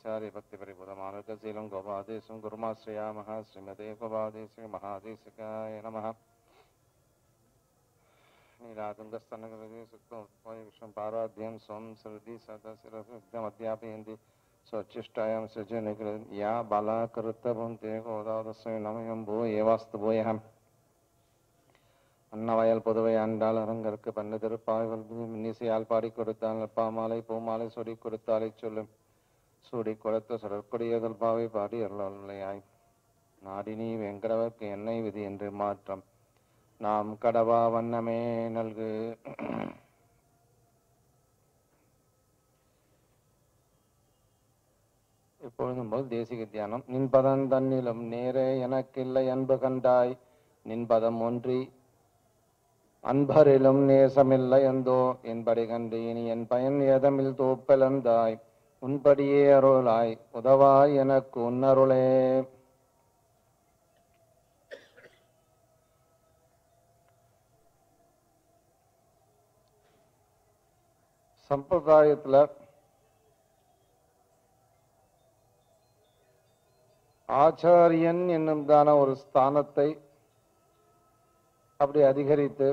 चार्य भक्ति परिबुधमानुकशीलं गोपादेशं गुरुमाश्रयामः श्रीमते गोपादेश महादेशिकाय नमः नीलातुङ्गस्तनगरे सुक्तोत्पय विष्णु पाराध्यं स्वं सृदि सदशिरसिद्धमध्यापयन्ति स्वच्छिष्टायां सृजनिकृ या बाला करुत्तभुङ्क्ते गोदादस्मै नमयं भो एवास्तु भूयः அன்னவயல் புதுவை ஆண்டாள் அரங்கற்கு பண்ணு திருப்பாய்வல் இன்னிசையால் பாடி கொடுத்தாள் அப்பாமாலை பூமாலை சுடி கொடுத்தாலை சொல்லும் சூடி கொடுத்த சுடற்கொடியதல் பாவை பாடி அருளாய் நாடினி வெங்கடவர்க்கு எண்ணெய் விதி என்று மாற்றம் நாம் கடவா வண்ணமே நல்கு எப்பொழுதும் போல் தேசிக தியானம் நின்பதம் தன்னிலும் நேரே எனக்கில்லை அன்பு கண்டாய் நின்பதம் ஒன்றி அன்பரிலும் நேசமில்லை எந்தோ என்படி கண்டேன் என் பயன் ஏதமில் தோப்பலந்தாய் உன்படியே அருளாய் உதவாய் எனக்கு உன்னருளே சம்பிரதாயத்துல ஆச்சாரியன் என்னும் தான ஒரு ஸ்தானத்தை அப்படி அதிகரித்து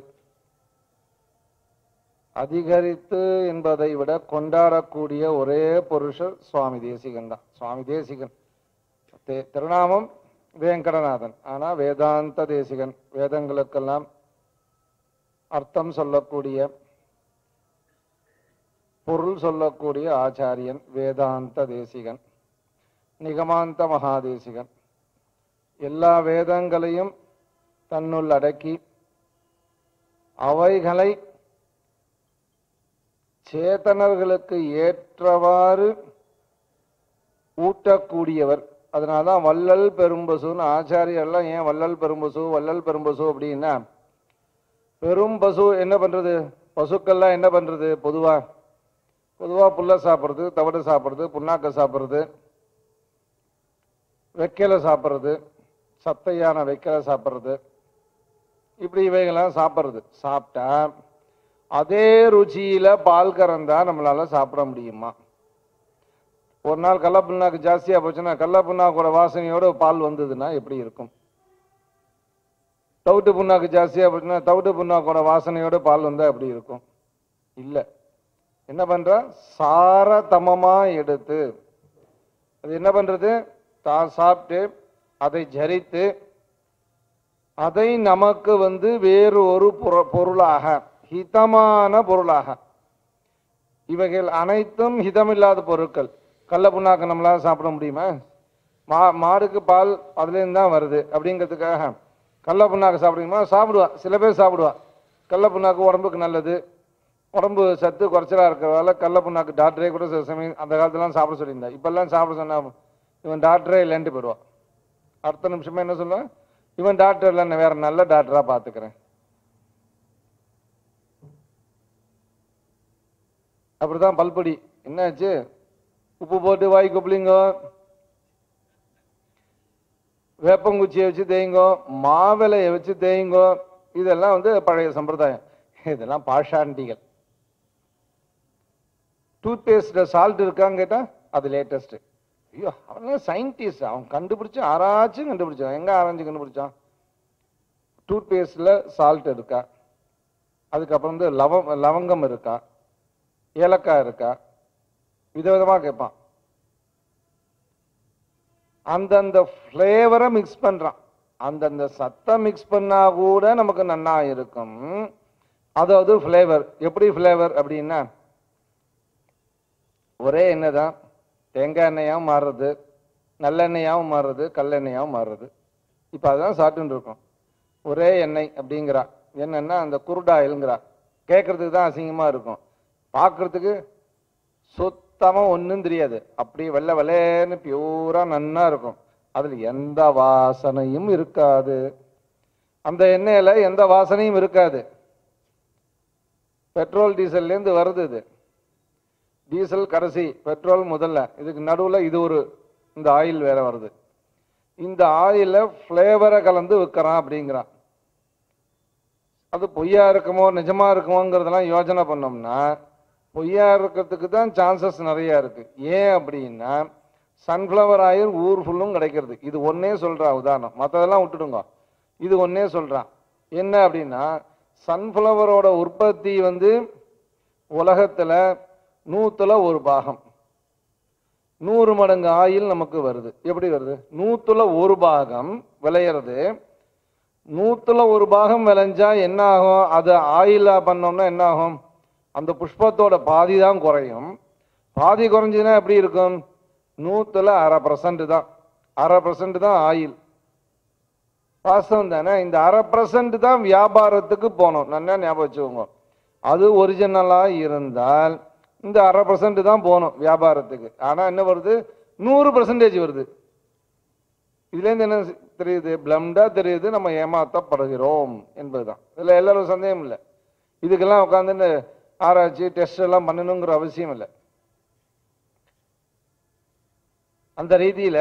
அதிகரித்து என்பதை விட கொண்டாடக்கூடிய ஒரே புருஷர் சுவாமி தேசிகன் தான் சுவாமி தேசிகன் தே- திருநாமம் வேங்கடநாதன் ஆனா வேதாந்த தேசிகன் வேதங்களுக்கெல்லாம் அர்த்தம் சொல்லக்கூடிய பொருள் சொல்லக்கூடிய ஆச்சாரியன் வேதாந்த தேசிகன் நிகமாந்த மகாதேசிகன் எல்லா வேதங்களையும் தன்னுள் அடக்கி அவைகளை சேத்தனர்களுக்கு ஏற்றவாறு ஊட்டக்கூடியவர் அதனாலதான் வள்ளல் பெரும்பசுன்னு ஆச்சாரியர்லாம் ஏன் வள்ளல் பெரும்பசு வள்ளல் பெரும்பசு அப்படின்னா பெரும்பசு என்ன பண்றது பசுக்கள்லாம் என்ன பண்றது பொதுவா பொதுவா புல்ல சாப்பிட்றது தவிடு சாப்பிட்றது புண்ணாக்க சாப்பிட்றது வெக்கையில சாப்பிட்றது சத்தையான வெக்கையில சாப்பிட்றது இப்படி இவைகள்லாம் சாப்பிட்றது சாப்பிட்டா அதே ருச்சியில பால் கறந்தா நம்மளால சாப்பிட முடியுமா ஒரு நாள் கடல புண்ணாக்கு ஜாஸ்தியா போச்சுன்னா கடல புண்ணாக்கோட வாசனையோட பால் வந்ததுன்னா எப்படி இருக்கும் தவிட்டு புண்ணாக்கு ஜாஸ்தியா போச்சுன்னா தவிட்டு புண்ணாக்கோட வாசனையோட பால் வந்தா எப்படி இருக்கும் இல்ல என்ன பண்ற சாரதமமா எடுத்து அது என்ன பண்றது தான் சாப்பிட்டு அதை ஜரித்து அதை நமக்கு வந்து வேறு ஒரு புற- பொருளாக ஹிதமான பொருளாக இவைகள் அனைத்தும் ஹிதமில்லாத பொருட்கள் கடல புண்ணாக்கு நம்மளால சாப்பிட முடியுமா மா மாடுக்கு பால் அதுலேருந்து தான் வருது அப்படிங்கிறதுக்காக கடல புண்ணாக்கு சாப்பிடுமா சாப்பிடுவா சில பேர் சாப்பிடுவா கடல புண்ணாக்கு உடம்புக்கு நல்லது உடம்பு சத்து குறைச்சலா இருக்கிறதால கடல புண்ணாக்கு டாக்டரே கூட சில சமயம் அந்த காலத்துலாம் சாப்பிட சொல்லியிருந்தா இப்பெல்லாம் சாப்பிட சொன்னா இவன் டாக்டரே இல்லைன்ட்டு போயிடுவான் அடுத்த நிமிஷமே என்ன சொல்லுவேன் இவன் டாக்டர் இல்லை நான் வேற நல்ல டாக்டரா பாத்துக்கிறேன் அப்படிதான் பல்பொடி என்னாச்சு உப்பு போட்டு வாய் கொப்பளிங்கோ வேப்பங்குச்சியை வச்சு தேய்ங்கோ மாவிலையை வச்சு தேய்ங்கோ இதெல்லாம் வந்து பழைய சம்பிரதாயம் இதெல்லாம் பாஷாண்டிகள் டூத் பேஸ்ட்ல சால்ட் இருக்கான்னு கேட்டா அது லேட்டஸ்ட் ஐயோ அவன் சயின்டிஸ்ட் அவன் கண்டுபிடிச்சு ஆராய்ச்சி கண்டுபிடிச்சான் எங்க ஆராய்ச்சி கண்டுபிடிச்சான் டூத் பேஸ்ட்ல சால்ட் இருக்கா அதுக்கப்புறம் வந்து லவ லவங்கம் இருக்கா ஏலக்காய் இருக்கா விதவிதமா கேட்பான் அந்தந்த ஃப்ளேவரை மிக்ஸ் பண்றான் அந்தந்த சத்தம் மிக்ஸ் பண்ணா கூட நமக்கு நன்னா இருக்கும் அதாவது ஃப்ளேவர் எப்படி ஃப்ளேவர் அப்படின்னா ஒரே எண்ணெய் தான் தேங்காய் எண்ணெயாவும் மாறுறது நல்லெண்ணெயாவும் மாறுறது கல்லெண்ணெயாவும் மாறுறது இப்போ அதுதான் சாப்பிட்டுன்னு இருக்கோம் ஒரே எண்ணெய் அப்படிங்கிறா என்னன்னா அந்த குருடாயில்ங்கிறா கேட்கறதுக்கு தான் அசிங்கமா இருக்கும் பார்க்கறதுக்கு சுத்தமா ஒண்ணும் தெரியாது அப்படியே வெள்ளை வெள்ளைன்னு பியூரா நன்னா இருக்கும் அதுல எந்த வாசனையும் இருக்காது அந்த எண்ணெயில எந்த வாசனையும் இருக்காது பெட்ரோல் டீசல்ல இருந்து வருது இது டீசல் கடைசி பெட்ரோல் முதல்ல இதுக்கு நடுவுல இது ஒரு இந்த ஆயில் வேற வருது இந்த ஆயில ஃப்ளேவரை கலந்து விற்கிறான் அப்படிங்கிறான் அது பொய்யா இருக்குமோ நிஜமா இருக்குமோங்கிறதெல்லாம் யோசனை பண்ணோம்னா பொய்யா இருக்கிறதுக்கு தான் சான்சஸ் நிறைய இருக்கு ஏன் அப்படின்னா சன்ஃப்ளவர் ஆயில் ஊர் ஃபுல்லும் கிடைக்கிறது இது ஒன்னே சொல்றான் உதாரணம் மற்றதெல்லாம் விட்டுடுங்க இது ஒன்னே சொல்றான் என்ன அப்படின்னா சன்ஃப்ளவரோட உற்பத்தி வந்து உலகத்துல நூத்துல ஒரு பாகம் நூறு மடங்கு ஆயில் நமக்கு வருது எப்படி வருது நூத்துல ஒரு பாகம் விளையிறது நூத்துல ஒரு பாகம் விளைஞ்சா என்ன ஆகும் அது ஆயிலா பண்ணோம்னா என்ன ஆகும் அந்த புஷ்பத்தோட பாதி தான் குறையும் பாதி குறைஞ்சதுன்னா எப்படி இருக்கும் நூத்துல அரை பர்சன்ட் தான் அரை பர்சன்ட் தான் ஆயில் வாஸ்தவம் தானே இந்த அரை பர்சன்ட் தான் வியாபாரத்துக்கு போகணும் நல்லா ஞாபகம் வச்சுக்கோங்க அது ஒரிஜினலா இருந்தால் இந்த அரை பர்சன்ட் தான் போகணும் வியாபாரத்துக்கு ஆனா என்ன வருது நூறு பர்சன்டேஜ் வருது இதுலேருந்து என்ன தெரியுது பிளம்டா தெரியுது நம்ம ஏமாத்தப்படுகிறோம் என்பதுதான் இதுல எல்லாரும் சந்தேகம் இல்லை இதுக்கெல்லாம் உட்காந்து ஆராய்ச்சி டெஸ்ட் எல்லாம் பண்ணணுங்கிற அவசியம் இல்லை அந்த ரீதியில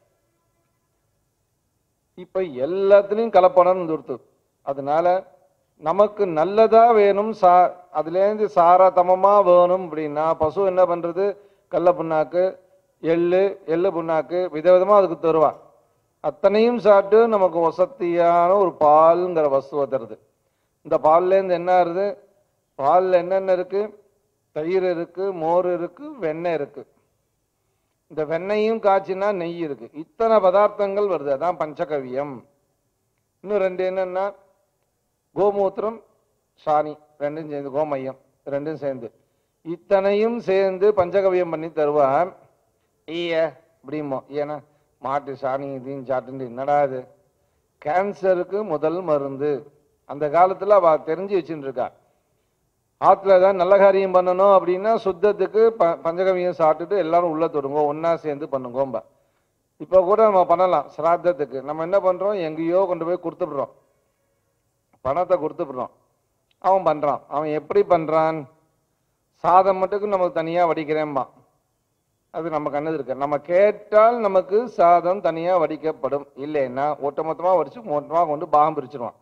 இப்ப எல்லாத்துலயும் கலப்படம் துருத்து அதனால நமக்கு நல்லதா வேணும் சா அதுலேருந்து சாரதமமா வேணும் அப்படின்னா பசு என்ன பண்றது கடல புண்ணாக்கு எள்ளு எள்ளு புண்ணாக்கு விதவிதமா அதுக்கு தருவா அத்தனையும் சாப்பிட்டு நமக்கு வசதியான ஒரு பால்ங்கிற வஸ்துவை தருது இந்த பால்ல இருந்து என்ன ஆகுது பால்ல என்னென்ன இருக்கு தயிர் இருக்கு மோர் இருக்கு வெண்ணெய் இருக்கு இந்த வெண்ணெயும் காய்ச்சினா நெய் இருக்கு இத்தனை பதார்த்தங்கள் வருது அதான் பஞ்சகவியம் இன்னும் ரெண்டு என்னன்னா கோமூத்திரம் சாணி ரெண்டும் சேர்ந்து கோமயம் ரெண்டும் சேர்ந்து இத்தனையும் சேர்ந்து பஞ்சகவியம் பண்ணி தருவான் ஈய அப்படிமோ ஏன்னா மாட்டு சாணி இதையும் சாட்டுண்டு என்னடா இது கேன்சருக்கு முதல் மருந்து அந்த காலத்துல அவ தெரிஞ்சு வச்சுட்டு இருக்கா ஆத்துல ஏதாவது நல்ல காரியம் பண்ணணும் அப்படின்னா சுத்தத்துக்கு ப பஞ்சகவியம் சாப்பிட்டுட்டு எல்லாரும் உள்ள தொடுங்க ஒண்ணா சேர்ந்து பண்ணுங்கோம்ப இப்போ கூட நம்ம பண்ணலாம் சிராத்தத்துக்கு நம்ம என்ன பண்றோம் எங்கேயோ கொண்டு போய் கொடுத்துடுறோம் பணத்தை கொடுத்துடுறோம் அவன் பண்றான் அவன் எப்படி பண்றான் சாதம் மட்டுக்கும் நமக்கு தனியா வடிக்கிறேன்பா அது நம்ம கண்ணது இருக்கு நம்ம கேட்டால் நமக்கு சாதம் தனியா வடிக்கப்படும் இல்லைன்னா ஒட்டுமொத்தமா வடிச்சு மொத்தமா கொண்டு பாகம் பிரிச்சிருவான்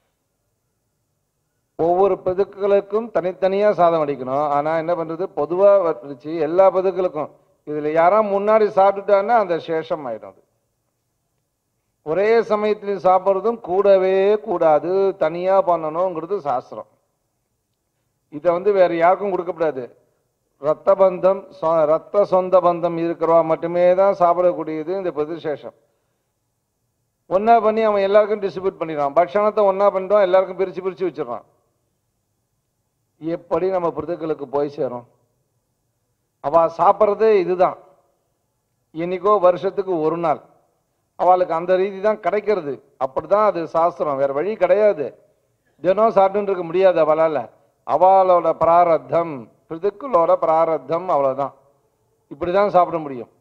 ஒவ்வொரு பதுக்களுக்கும் தனித்தனியா சாதம் வடிக்கணும் ஆனா என்ன பண்றது பொதுவா வடிச்சு எல்லா பதுக்களுக்கும் இதுல யாரா முன்னாடி சாப்பிட்டுட்டான்னா அந்த சேஷம் ஆயிடும் அது ஒரே சமயத்தில் சாப்பிட்றதும் கூடவே கூடாது தனியா பண்ணணுங்கிறது சாஸ்திரம் இதை வந்து வேற யாருக்கும் கொடுக்கக்கூடாது ரத்த பந்தம் சொ- ரத்த சொந்த பந்தம் இருக்கிறவா மட்டுமே தான் சாப்பிடக்கூடியது இந்த பிரதிசேஷம் ஒண்ணா பண்ணி அவன் எல்லாருக்கும் டிஸ்ட்ரிபியூட் பண்ணிடுறான் பட்சணத்தை ஒண்ணா பண்ணிட்டோம் எல்லாருக்கும் பிரிச்சு பிரிச்சு வச்சிடறான் எப்படி நம்ம பிறதுக்களுக்கு போய் சேரும் அவ சாப்பிட்றதே இதுதான் என்னைக்கோ வருஷத்துக்கு ஒரு நாள் அவளுக்கு அந்த ரீதி தான் கிடைக்கிறது அப்படிதான் அது சாஸ்திரம் வேற வழி கிடையாது தினம் சாப்பிட்டு இருக்க முடியாது அவளால அவளோட பிராரத்தம் பிதுக்களோட பிராரத்தம் அவ்வளவுதான் இப்படிதான் சாப்பிட முடியும்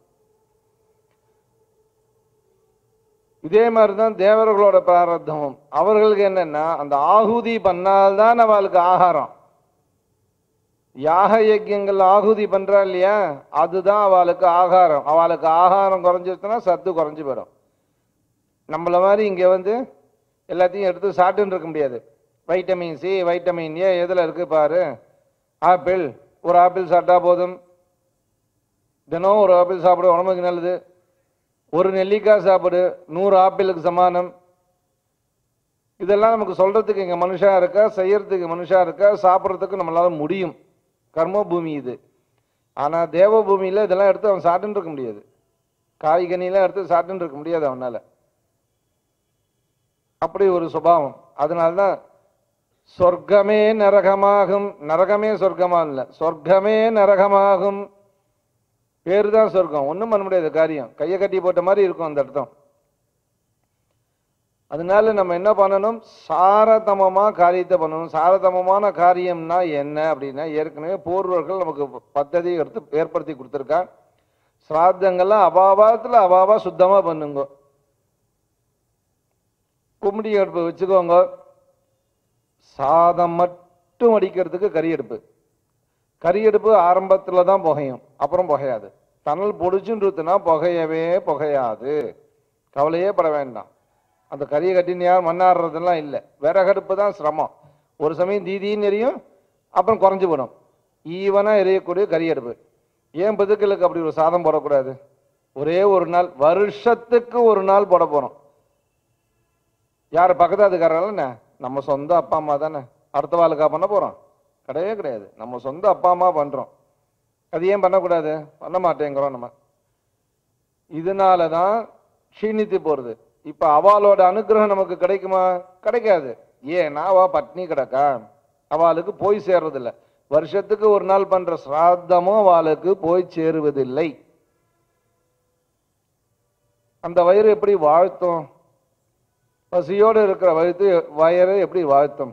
இதே மாதிரி தான் தேவர்களோட பிராரத்தமும் அவர்களுக்கு என்னன்னா அந்த ஆகுதி பண்ணால்தான் அவளுக்கு ஆகாரம் யாக யஜ்யங்கள் ஆகுதி பண்றா இல்லையா அதுதான் அவளுக்கு ஆகாரம் அவளுக்கு ஆகாரம் குறைஞ்சிருச்சுன்னா சத்து குறைஞ்சு போயிடும் நம்மள மாதிரி இங்க வந்து எல்லாத்தையும் எடுத்து சாப்பிட்டுன்னு இருக்க முடியாது வைட்டமின் சி வைட்டமின் ஏ எதுல இருக்கு பாரு ஆப்பிள் ஒரு ஆப்பிள் சாப்பிட்டா போதும் தினம் ஒரு ஆப்பிள் சாப்பிடு உடம்புக்கு நல்லது ஒரு நெல்லிக்காய் சாப்பிடு நூறு ஆப்பிளுக்கு சமானம் இதெல்லாம் நமக்கு சொல்றதுக்கு இங்க மனுஷா இருக்கா செய்யறதுக்கு மனுஷா இருக்கா சாப்பிட்றதுக்கு நம்மளால முடியும் கர்ம பூமி இது ஆனா தேவ பூமியில இதெல்லாம் எடுத்து அவன் சாப்பிட்டுன்னு இருக்க முடியாது காய்கனிலாம் எடுத்து சாப்பிட்டுன்னு இருக்க முடியாது அவனால அப்படி ஒரு சுபாவம் அதனால்தான் சொர்க்கமே நரகமாகும் நரகமே சொர்க்கமா இல்ல சொர்க்கமே நரகமாகும் பேரு தான் சொர்க்கம் ஒண்ணும் பண்ண முடியாது காரியம் கையை கட்டி போட்ட மாதிரி இருக்கும் அந்த அர்த்தம் அதனால நம்ம என்ன பண்ணணும் சாரதமமா காரியத்தை பண்ணணும் சாரதமமான காரியம்னா என்ன அப்படின்னா ஏற்கனவே பூர்வர்கள் நமக்கு பദ്ധதி எடுத்து ஏற்படுத்தி கொடுத்துருக்கா சிராத்தங்கள்லாம் அபாபாத்துல அபாபா சுத்தமா பண்ணுங்க கும்மிடி அடுப்பு வச்சுக்கோங்க சாதம் மட்டும் வடிக்கிறதுக்கு கறி அடுப்பு கறி அடுப்பு ஆரம்பத்துல தான் புகையும் அப்புறம் புகையாது தணல் பொடிச்சுன்றதுனா புகையவே புகையாது கவலையே பட வேண்டாம் அந்த கறியை கட்டின்னு யாரும் மண்ணாடுறதெல்லாம் இல்லை விறகடுப்பு தான் சிரமம் ஒரு சமயம் தீதின்னு எரியும் அப்புறம் குறைஞ்சு போடும் ஈவனா எரியக்கூடிய கறி அடுப்பு ஏன் பதுக்களுக்கு அப்படி ஒரு சாதம் போடக்கூடாது ஒரே ஒரு நாள் வருஷத்துக்கு ஒரு நாள் போட போறோம் யார் பக்கத்தாதுக்காரங்கள என்ன நம்ம சொந்த அப்பா அம்மா தானே அடுத்த வாழ்க்கா பண்ண போறோம் கிடையவே கிடையாது நம்ம சொந்த அப்பா அம்மா பண்றோம் அது ஏன் பண்ணக்கூடாது பண்ண மாட்டேங்கிறோம் நம்ம இதனால தான் க்ஷீணித்து போறது இப்ப அவளோட அனுகிரகம் நமக்கு கிடைக்குமா கிடைக்காது ஏன்னா அவ பட்னி கிடக்கா அவளுக்கு போய் சேர்றதில்ல வருஷத்துக்கு ஒரு நாள் பண்ற சிராத்தமும் அவளுக்கு போய் சேருவதில்லை அந்த வயிறு எப்படி வாழ்த்தும் பசியோடு இருக்கிற வயிற்று வயரை எப்படி வாழ்த்தும்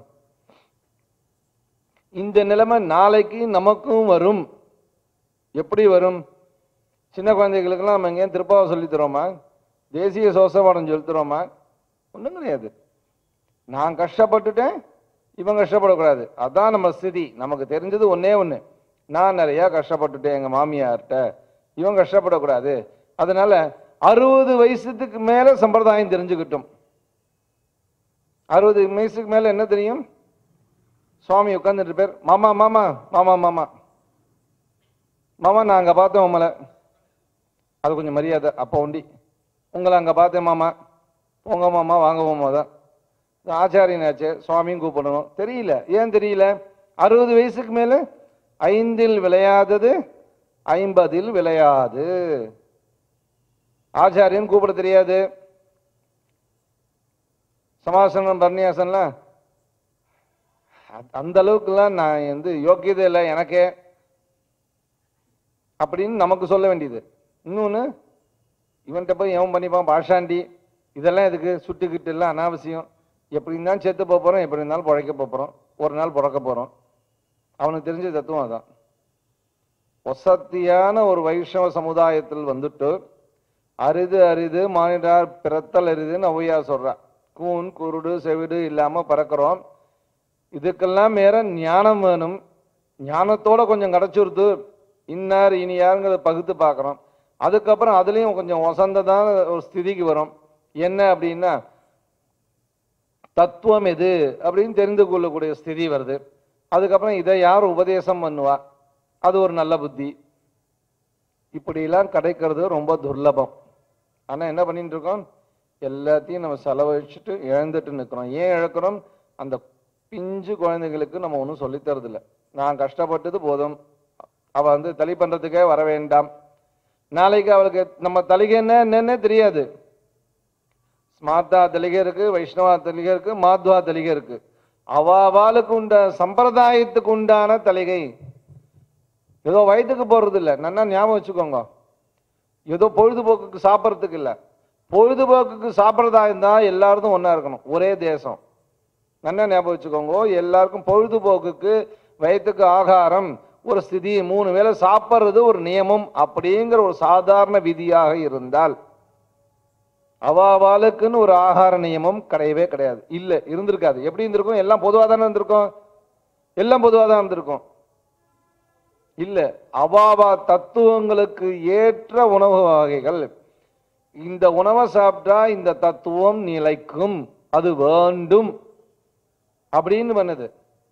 இந்த நிலைமை நாளைக்கு நமக்கும் வரும் எப்படி வரும் சின்ன குழந்தைகளுக்கெல்லாம் நம்ம எங்கேயும் திருப்பாவை சொல்லி தரோமா தேசிய சோசபாடம் சொல்லி தரோமா ஒன்றும் கிடையாது நான் கஷ்டப்பட்டுட்டேன் இவன் கஷ்டப்படக்கூடாது அதான் நம்ம ஸ்திதி நமக்கு தெரிஞ்சது ஒண்ணே ஒன்று நான் நிறையா கஷ்டப்பட்டுட்டேன் எங்கள் மாமியார்கிட்ட இவன் கஷ்டப்படக்கூடாது அதனால அறுபது வயசுக்கு மேலே சம்பிரதாயம் தெரிஞ்சுக்கிட்டோம் அறுபது வயசுக்கு மேலே என்ன தெரியும் சுவாமி உட்காந்துட்டு பேர் மாமா மாமா மாமா மாமா மாமா நான் அங்கே பார்த்தேன் உங்களை அது கொஞ்சம் மரியாதை அப்போ உண்டி உங்களை அங்கே பார்த்தேன் மாமா உங்க மாமா வாங்க மாமா தான் ஆச்சாரியனாச்சே சுவாமியும் கூப்பிடணும் தெரியல ஏன் தெரியல அறுபது வயசுக்கு மேலே ஐந்தில் விளையாதது ஐம்பதில் விளையாது ஆச்சாரியன் கூப்பிட தெரியாது சமாசனம் பர்ணியாசன்லாம் அந்த அளவுக்குலாம் நான் வந்து யோக்கியதை இல்லை எனக்கே அப்படின்னு நமக்கு சொல்ல வேண்டியது இன்னொன்று இவன்கிட்ட போய் எவன் பண்ணிப்பான் பாஷாண்டி இதெல்லாம் எதுக்கு சுட்டுக்கிட்டு எல்லாம் அனாவசியம் எப்படி இருந்தாலும் செத்து போக போகிறோம் எப்படி இருந்தாலும் பிழைக்க போகிறோம் ஒரு நாள் பிறக்க போகிறோம் அவனுக்கு தெரிஞ்ச தத்துவம் அதான் ஒசத்தியான ஒரு வைஷ்ணவ சமுதாயத்தில் வந்துட்டு அரிது அரிது மானிடார் பிறத்தல் அரிதுன்னு ஔவையா சொல்றா கூன் குருடு செவிடு இல்லாம பறக்கிறோம் இதுக்கெல்லாம் மேல ஞானம் வேணும் ஞானத்தோட கொஞ்சம் கிடைச்சிருது இன்னார் இனி யாருங்கிறத பகுத்து பார்க்குறோம் அதுக்கப்புறம் அதுலேயும் கொஞ்சம் வசந்ததான ஒரு ஸ்திதிக்கு வரும் என்ன அப்படின்னா தத்துவம் எது அப்படின்னு தெரிந்து கொள்ளக்கூடிய ஸ்திதி வருது அதுக்கப்புறம் இதை யார் உபதேசம் பண்ணுவா அது ஒரு நல்ல புத்தி இப்படிலாம் கிடைக்கிறது ரொம்ப துர்லபம் ஆனால் என்ன பண்ணிட்டு இருக்கோம் எல்லாத்தையும் நம்ம செலவழிச்சுட்டு இழந்துட்டு நிற்கிறோம் ஏன் இழக்கிறோம் அந்த பிஞ்சு குழந்தைகளுக்கு நம்ம ஒன்றும் சொல்லித் தரதில்ல நான் கஷ்டப்பட்டது போதும் அவ வந்து தலி பண்றதுக்கே வர வேண்டாம் நாளைக்கு அவளுக்கு நம்ம தலிகை என்ன என்னன்னே தெரியாது ஸ்மார்த்தா தலிகை இருக்கு வைஷ்ணவா தலிகை இருக்கு மாத்வா தலிகை இருக்கு அவ அவளுக்கு உண்ட சம்பிரதாயத்துக்கு உண்டான தலிகை ஏதோ வயிற்றுக்கு போறது இல்ல நல்லா ஞாபகம் வச்சுக்கோங்க ஏதோ பொழுதுபோக்குக்கு சாப்பிட்றதுக்கு இல்ல பொழுதுபோக்குக்கு சாப்பிட்றதா இருந்தா எல்லாரும் ஒண்ணா இருக்கணும் ஒரே தேசம் நல்லா ஞாபகம் வச்சுக்கோங்க எல்லாருக்கும் பொழுதுபோக்குக்கு வயிற்றுக்கு ஆகாரம் ஒரு ஸ்திதி மூணு வேளை சாப்பிட்றது ஒரு நியமம் அப்படிங்கிற ஒரு சாதாரண விதியாக இருந்தால் அவாவாளுக்குன்னு ஒரு ஆகார நியமம் கிடையவே கிடையாது இல்ல இருந்திருக்காது எப்படி இருந்திருக்கும் எல்லாம் பொதுவாக தானே இருந்திருக்கும் எல்லாம் பொதுவாக தான் இருந்திருக்கும் இல்ல அவாவா தத்துவங்களுக்கு ஏற்ற உணவு வகைகள் இந்த உணவை சாப்பிட்டா இந்த தத்துவம் நிலைக்கும் அது வேண்டும் அப்படின்னு பண்ணுது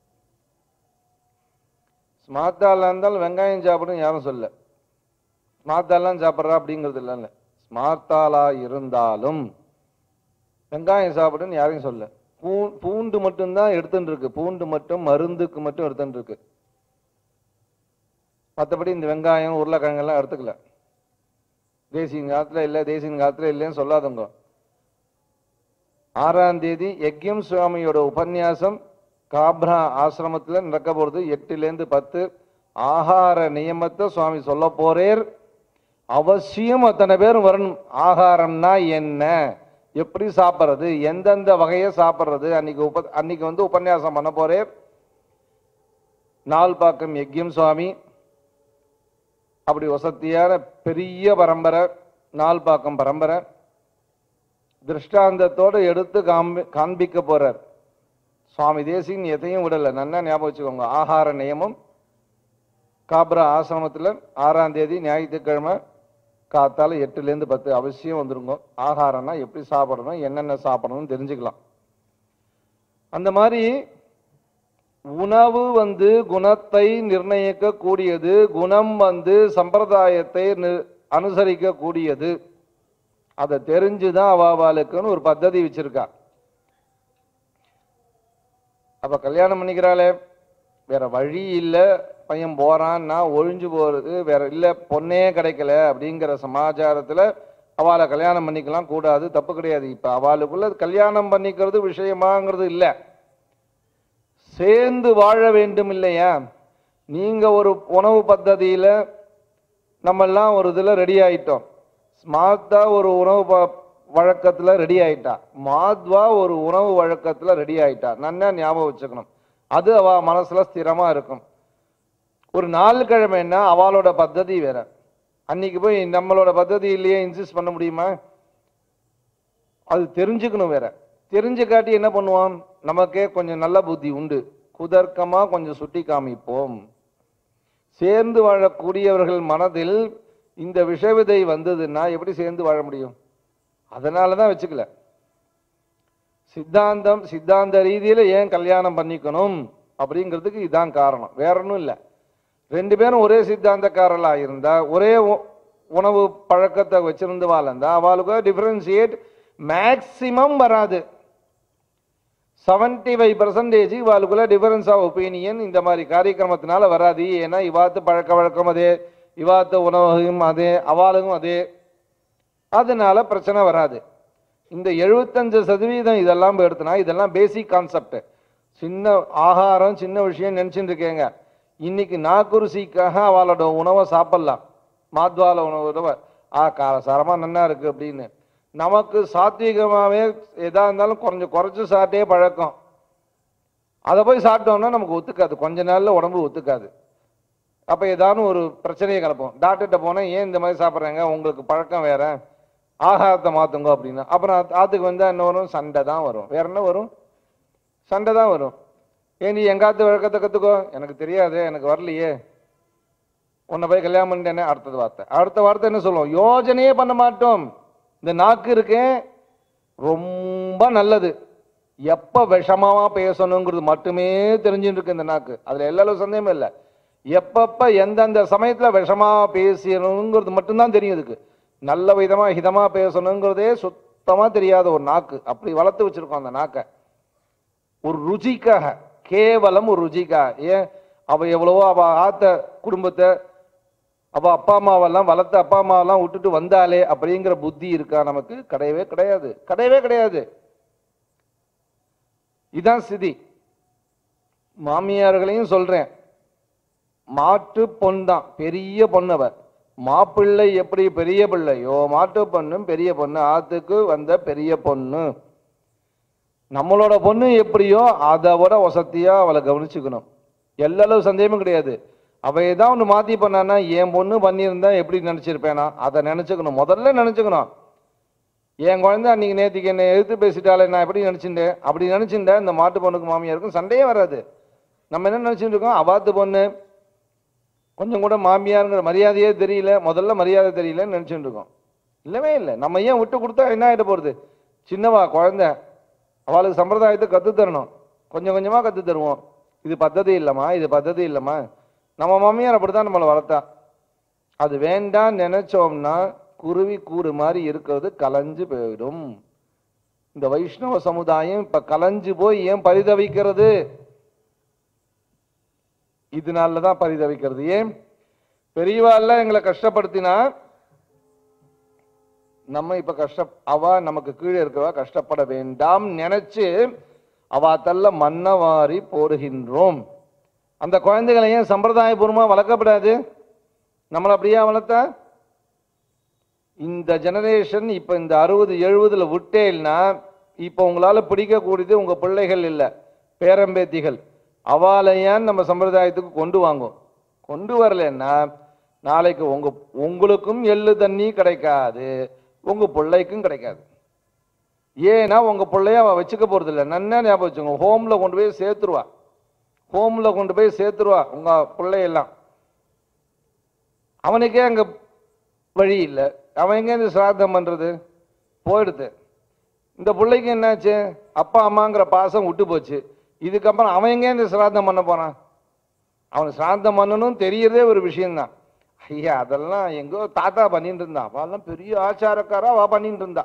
ஸ்மார்த்தால இருந்தாலும் வெங்காயம் சாப்பிடும் யாரும் சொல்ல ஸ்மார்த்தாலாம் சாப்பிட்றா அப்படிங்கிறது இல்லைல்ல ஸ்மார்த்தாலா இருந்தாலும் வெங்காயம் சாப்பிடுன்னு யாரையும் சொல்ல பூ பூண்டு மட்டும்தான் எடுத்துட்டு இருக்கு பூண்டு மட்டும் மருந்துக்கு மட்டும் எடுத்துட்டு இருக்கு மற்றபடி இந்த வெங்காயம் உருளைக்கிழங்கெல்லாம் எடுத்துக்கல தேசியின் காலத்துல இல்லை தேசியின் காலத்துல இல்லைன்னு சொல்லாதவங்க ஆறாம் தேதி யக்யம் சுவாமியோட உபன்யாசம் காப்ரா ஆசிரமத்துல நடக்க போறது எட்டுலேருந்து பத்து ஆகார நியமத்தை சுவாமி சொல்ல போறேர் அவசியம் அத்தனை பேரும் வரணும் ஆகாரம்னா என்ன எப்படி சாப்பிட்றது எந்தெந்த வகையை சாப்பிட்றது அன்னைக்கு உப அன்னைக்கு வந்து உபன்யாசம் பண்ண போறேர் நால்பாக்கம் யக்யம் சுவாமி அப்படி வசத்தியான பெரிய பரம்பரை நால்பாக்கம் பரம்பரை திருஷ்டாந்தத்தோட எடுத்து காண்பி காண்பிக்க போறார் சுவாமி தேசின் எதையும் விடல நல்லா ஞாபகம் வச்சுக்கோங்க ஆகார நியமம் காப்ரா ஆசிரமத்தில் ஆறாம் தேதி ஞாயிற்றுக்கிழமை காத்தால எட்டுலேருந்து பத்து அவசியம் வந்துருங்க ஆகாரம்னா எப்படி சாப்பிடணும் என்னென்ன சாப்பிடணும்னு தெரிஞ்சுக்கலாம் அந்த மாதிரி உணவு வந்து குணத்தை நிர்ணயிக்க கூடியது குணம் வந்து சம்பிரதாயத்தை நி- அனுசரிக்க கூடியது அதை தெரிஞ்சுதான் அவாவாளுக்குன்னு ஒரு பத்ததி வச்சிருக்கா அப்ப கல்யாணம் பண்ணிக்கிறாளே வேற வழி இல்ல பையன் போறான்னா ஒழிஞ்சு போறது வேற இல்ல பொண்ணே கிடைக்கல அப்படிங்கிற சமாச்சாரத்துல அவளை கல்யாணம் பண்ணிக்கலாம் கூடாது தப்பு கிடையாது இப்ப அவளுக்குள்ள கல்யாணம் பண்ணிக்கிறது விஷயமாங்கிறது இல்ல சேர்ந்து வாழ வேண்டும் இல்லையா நீங்க ஒரு உணவு பద్ధதியில நம்ம எல்லாம் ஒரு இதுல ரெடி ஆயிட்டோம் ஸ்மார்த்தா ஒரு உணவு ப- வழக்கத்துல ரெடி ஆயிட்டா மாத்வா ஒரு உணவு வழக்கத்துல ரெடி ஆயிட்டா நன்னா ஞாபகம் வச்சுக்கணும் அது அவ மனசுல ஸ்திரமா இருக்கும் ஒரு நாள் கிழமைன்னா அவளோட பద్ధதி வேற அன்னைக்கு போய் நம்மளோட பద్ధதி இல்லையே இன்சிஸ்ட் பண்ண முடியுமா அது தெரிஞ்சுக்கணும் வேற தெரிஞ்சு காட்டி என்ன பண்ணுவோம் நமக்கே கொஞ்சம் நல்ல புத்தி உண்டு குதர்க்கமா கொஞ்சம் சுட்டி காமிப்போம் சேர்ந்து வாழக்கூடியவர்கள் மனதில் இந்த விஷவிதை வந்ததுன்னா எப்படி சேர்ந்து வாழ முடியும் அதனால தான் வச்சுக்கல சித்தாந்தம் சித்தாந்த ரீதியில ஏன் கல்யாணம் பண்ணிக்கணும் அப்படிங்கிறதுக்கு இதான் காரணம் வேற ஒன்றும் இல்லை ரெண்டு பேரும் ஒரே சித்தாந்தக்காரர்களா இருந்தா ஒரே உ- உணவு பழக்கத்தை வச்சிருந்து வாழ்ந்தா அவளுக்கு டிஃபரன்சியேட் மேக்சிமம் வராது செவன்டி ஃபைவ் பர்சன்டேஜ் இவாளுக்குள்ள டிஃபரன்ஸ் ஆஃப் ஒப்பீனியன் இந்த மாதிரி காரியக்கிரமத்தினால வராது ஏன்னா இவாத்து பழக்க வழக்கம் அதே இவாத்த உணவும் அதே அவாளுக்கும் அதே அதனால பிரச்சனை வராது இந்த எழுபத்தஞ்சு சதவீதம் இதெல்லாம் எடுத்தனா இதெல்லாம் பேசிக் கான்செப்ட் சின்ன ஆகாரம் சின்ன விஷயம் நினைச்சுட்டு இருக்கேங்க இன்னைக்கு நாக்குருசிக்காக அவளோட உணவை சாப்பிடலாம் மாத்வால உணவு உணவை ஆ காரசாரமா நன்னா இருக்கு அப்படின்னு நமக்கு சாத்வீகமாவே எதா இருந்தாலும் கொஞ்சம் குறைச்சு சாப்பிட்டே பழக்கம் அதை போய் சாப்பிட்டோம்னா நமக்கு ஒத்துக்காது கொஞ்ச நாள்ல உடம்பு ஒத்துக்காது அப்ப ஏதாவது ஒரு பிரச்சனையை கிளப்போம் டாக்டர்கிட்ட போனா ஏன் இந்த மாதிரி சாப்பிட்றாங்க உங்களுக்கு பழக்கம் வேற ஆகாரத்தை மாத்துங்க அப்படின்னா அப்புறம் ஆத்து- ஆத்துக்கு வந்தா என்ன வரும் சண்டை தான் வரும் வேற என்ன வரும் சண்டை தான் வரும் ஏன் நீ எங்காத்து வழக்கத்தை கத்துக்கோ எனக்கு தெரியாது எனக்கு வரலையே உன்னை போய் கல்யாணம் பண்ணிட்டேனே அடுத்தது வார்த்தை அடுத்த வார்த்தை என்ன சொல்லுவோம் யோஜனையே பண்ண மாட்டோம் இந்த நாக்கு இருக்கேன் ரொம்ப நல்லது எப்ப விஷமாவா பேசணுங்கிறது மட்டுமே தெரிஞ்சுட்டு இருக்கு இந்த நாக்கு அதுல எல்லாரும் சந்தேகமும் இல்லை எப்பப்ப எந்தெந்த சமயத்துல விஷமா பேசணுங்கிறது மட்டும்தான் தெரியும் இதுக்கு நல்ல விதமா ஹிதமா பேசணுங்கிறதே சுத்தமா தெரியாத ஒரு நாக்கு அப்படி வளர்த்து வச்சிருக்கோம் அந்த நாக்கை ஒரு ருச்சிக்காக கேவலம் ஒரு ருச்சிக்காக ஏன் அவ எவ்வளவோ அவ ஆத்த குடும்பத்தை அவ அப்பா அம்மாவெல்லாம் வளர்த்த அப்பா அம்மாவெல்லாம் விட்டுட்டு வந்தாலே அப்படிங்கிற புத்தி இருக்கா நமக்கு கிடையவே கிடையாது கிடையவே கிடையாது இதான் ஸ்திதி மாமியார்களையும் சொல்றேன் மாட்டு பொன் தான் பெரிய பொண்ணவ மாப்பிள்ளை எப்படி பெரிய பிள்ளையோ மாட்டு பொண்ணும் பெரிய பொண்ணு ஆத்துக்கு வந்த பெரிய பொண்ணு நம்மளோட பொண்ணு எப்படியோ அதை விட வசதியா அவளை கவனிச்சுக்கணும் எல்லளவு சந்தேகமும் கிடையாது அவ ஏதாவது ஒன்று மாத்தி பண்ணான்னா என் பொண்ணு பண்ணியிருந்தா எப்படி நினைச்சிருப்பேனா அதை நினைச்சுக்கணும் முதல்ல நினைச்சுக்கணும் என் குழந்தை அன்னைக்கு நேத்திக்கு என்னை எதிர்த்து பேசிட்டாலே நான் எப்படி நினைச்சிட்டேன் அப்படி நினைச்சிருந்தேன் இந்த மாட்டு பொண்ணுக்கு மாமியாருக்கும் சண்டையே வராது நம்ம என்ன நினைச்சிட்டு இருக்கோம் அவாத்து பொண்ணு கொஞ்சம் கூட மாமியாருங்கிற மரியாதையே தெரியல முதல்ல மரியாதை தெரியலன்னு நினைச்சுட்டு இருக்கோம் இல்லவே இல்லை நம்ம ஏன் விட்டு கொடுத்தா என்ன ஆகிட போறது சின்னவா குழந்தை அவளுக்கு சம்பிரதாயத்தை கத்து தரணும் கொஞ்சம் கொஞ்சமா கத்து தருவோம் இது பద్ధதி இல்லைம்மா இது பద్ధதி இல்லைம்மா நம்ம மாமியார் அப்படித்தான் நம்மளை வளர்த்தா அது வேண்டாம் நினைச்சோம்னா குருவி கூடு மாதிரி இருக்கிறது கலைஞ்சு போயிடும் இந்த வைஷ்ணவ சமுதாயம் இப்ப கலைஞ்சு போய் ஏன் பரிதவிக்கிறது இதனால தான் பரிதவிக்கிறது ஏன் பெரியவாள்லாம் எங்களை கஷ்டப்படுத்தினா நம்ம இப்ப கஷ்ட அவ நமக்கு கீழே இருக்கிறவா கஷ்டப்பட வேண்டாம் நினைச்சு அவ தள்ள மண்ணை வாரி போடுகின்றோம் அந்த குழந்தைகளை ஏன் சம்பிரதாயபூர்வமா வளர்க்கப்படாது நம்மளை அப்படியே வளர்த்தா இந்த ஜெனரேஷன் இப்ப இந்த அறுபது எழுபதுல விட்டேன்னா இப்ப உங்களால பிடிக்கக்கூடியது உங்க பிள்ளைகள் இல்ல பேரம்பேத்திகள் அவாலையான் நம்ம சம்பிரதாயத்துக்கு கொண்டு வாங்கும் கொண்டு வரலன்னா நாளைக்கு உங்க உங்களுக்கும் எள்ளு தண்ணி கிடைக்காது உங்க பிள்ளைக்கும் கிடைக்காது ஏன்னா உங்க பிள்ளைய அவ வச்சுக்க போறது இல்லை நன்னா ஞாபகம் வச்சுக்கோங்க ஹோம்ல கொண்டு போய் சேர்த்துருவா ஹோம்ல கொண்டு போய் சேர்த்துருவா உங்க பிள்ளையெல்லாம் அவனுக்கே அங்க வழி இல்லை அவன் எங்க இந்த சிராத்தம் பண்றது போயிடுது இந்த பிள்ளைக்கு என்னாச்சு அப்பா அம்மாங்கிற பாசம் விட்டு போச்சு இதுக்கப்புறம் அவன் எங்க இந்த சிராத்தம் பண்ண போறான் அவன் சிராத்தம் பண்ணணும் தெரியறதே ஒரு விஷயம்தான் ஐயா அதெல்லாம் எங்கோ தாத்தா பண்ணிட்டு இருந்தா அவெல்லாம் பெரிய ஆச்சாரக்காரா அவ பண்ணிட்டு இருந்தா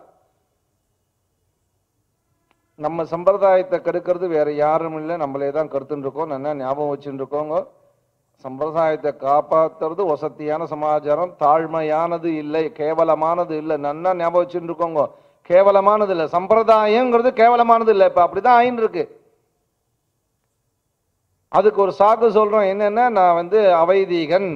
நம்ம சம்பிரதாயத்தை கெடுக்கிறது வேற யாரும் இல்லை நம்மளே தான் கருத்துன்னு இருக்கோம் நல்லா ஞாபகம் வச்சுட்டு இருக்கோங்க சம்பிரதாயத்தை காப்பாத்துறது வசதியான சமாச்சாரம் தாழ்மையானது இல்லை கேவலமானது இல்லை நன்னா ஞாபகம் வச்சுட்டு இருக்கோங்க கேவலமானது இல்லை சம்பிரதாயங்கிறது கேவலமானது இல்லை இப்ப அப்படிதான் ஆயின்னு இருக்கு அதுக்கு ஒரு சாக்கு சொல்றோம் என்னன்னா நான் வந்து அவைதீகன்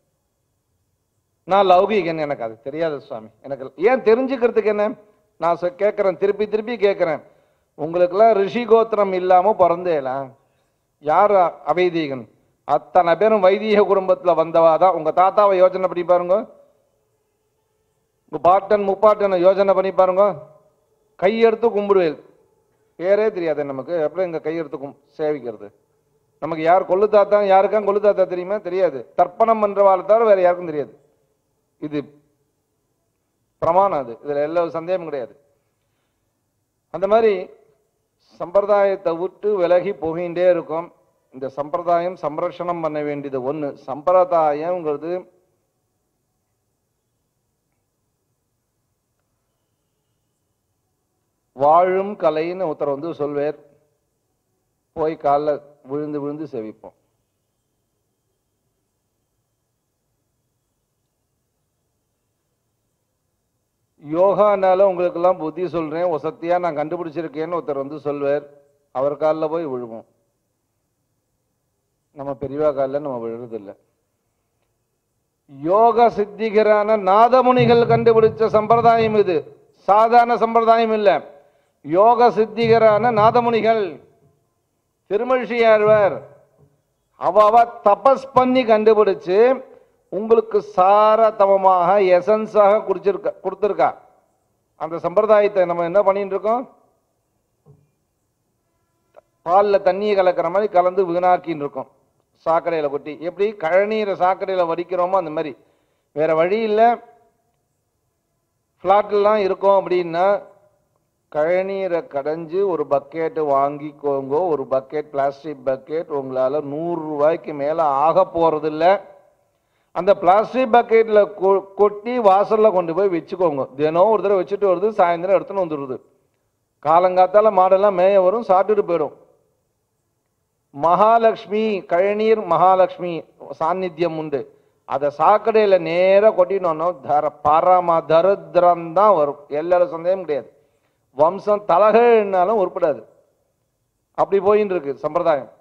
நான் லௌகீகன் எனக்கு அது தெரியாது சுவாமி எனக்கு ஏன் தெரிஞ்சுக்கிறதுக்கு என்ன நான் சொ- கேட்கிறேன் திருப்பி திருப்பி கேட்கிறேன் உங்களுக்கெல்லாம் ரிஷி கோத்திரம் இல்லாம பிறந்தேலாம் யார் அ- அவைதீகன் அத்தனை பேரும் வைதீக குடும்பத்துல வந்தவா தான் உங்க தாத்தாவை யோசனை பண்ணி பாருங்க உங்க பாட்டன் முப்பாட்டனை யோசனை பண்ணி பாருங்க கையெடுத்து கும்பிடுவேல் பேரே தெரியாது நமக்கு அப்புறம் எங்க கையெடுத்து கும் சேவிக்கிறது நமக்கு யார் கொள்ளு தாத்தா யாருக்கா கொள்ளு தாத்தா தெரியுமா தெரியாது தர்ப்பணம் பண்றவாள் தவிர வேற யாருக்கும் தெரியாது இது பிரமாணம் அது இதுல எல்லா சந்தேகமும் கிடையாது அந்த மாதிரி சம்பிரதாயத்தை விட்டு விலகி போகின்றே இருக்கும் இந்த சம்பிரதாயம் சம்ரட்சணம் பண்ண வேண்டியது ஒண்ணு சம்பிரதாயம்ங்கிறது வாழும் கலைன்னு ஒருத்தர் வந்து சொல்வேர் போய் காலைல விழுந்து விழுந்து செவிப்போம் யோகானால உங்களுக்கெல்லாம் புத்தி சொல்றேன் வசத்தியா நான் கண்டுபிடிச்சிருக்கேன்னு ஒருத்தர் வந்து சொல்வார் அவர் காலில் போய் விழுவோம் நம்ம பெரியவா காலில் நம்ம விழுறதில்லை யோக சித்திகரான நாதமுனிகள் கண்டுபிடிச்ச சம்பிரதாயம் இது சாதாரண சம்பிரதாயம் இல்ல யோக சித்திகரான நாதமுனிகள் திருமழியாழ்வார் அவ அவ தபஸ் பண்ணி கண்டுபிடிச்சு உங்களுக்கு சாரதமமாக எசன்ஸாக குடிச்சிருக்க கொடுத்துருக்கா அந்த சம்பிரதாயத்தை நம்ம என்ன பண்ணிட்டு இருக்கோம் பால்ல தண்ணியை கலக்கிற மாதிரி கலந்து வீணாக்கின்னு இருக்கோம் சாக்கடையில கொட்டி எப்படி கழநீரை சாக்கடையில வடிக்கிறோமோ அந்த மாதிரி வேற வழி இல்லை ஃப்ளாட்லாம் இருக்கும் அப்படின்னா கழநீரை கடைஞ்சு ஒரு பக்கெட்டு வாங்கிக்கோங்க ஒரு பக்கெட் பிளாஸ்டிக் பக்கெட் உங்களால நூறு ரூபாய்க்கு மேல ஆக போறதில்ல அந்த பிளாஸ்டிக் பக்கெட்ல கொட்டி வாசல்ல கொண்டு போய் வச்சுக்கோங்க தினம் ஒரு தடவை வச்சுட்டு வருது சாயந்தரம் எடுத்துன்னு வந்துடுது காலங்காத்தால மாடெல்லாம் மேய வரும் சாப்பிட்டுட்டு போயிடும் மகாலட்சுமி கழநீர் மகாலட்சுமி சாநித்தியம் உண்டு அதை சாக்கடையில நேரா கொட்டினோன்னா தர பரம தரித்திரம் தான் வரும் எல்லாரும் சந்தேகம் கிடையாது வம்சம் தலகன்னாலும் உருப்படாது அப்படி போயின்னு இருக்கு சம்பிரதாயம்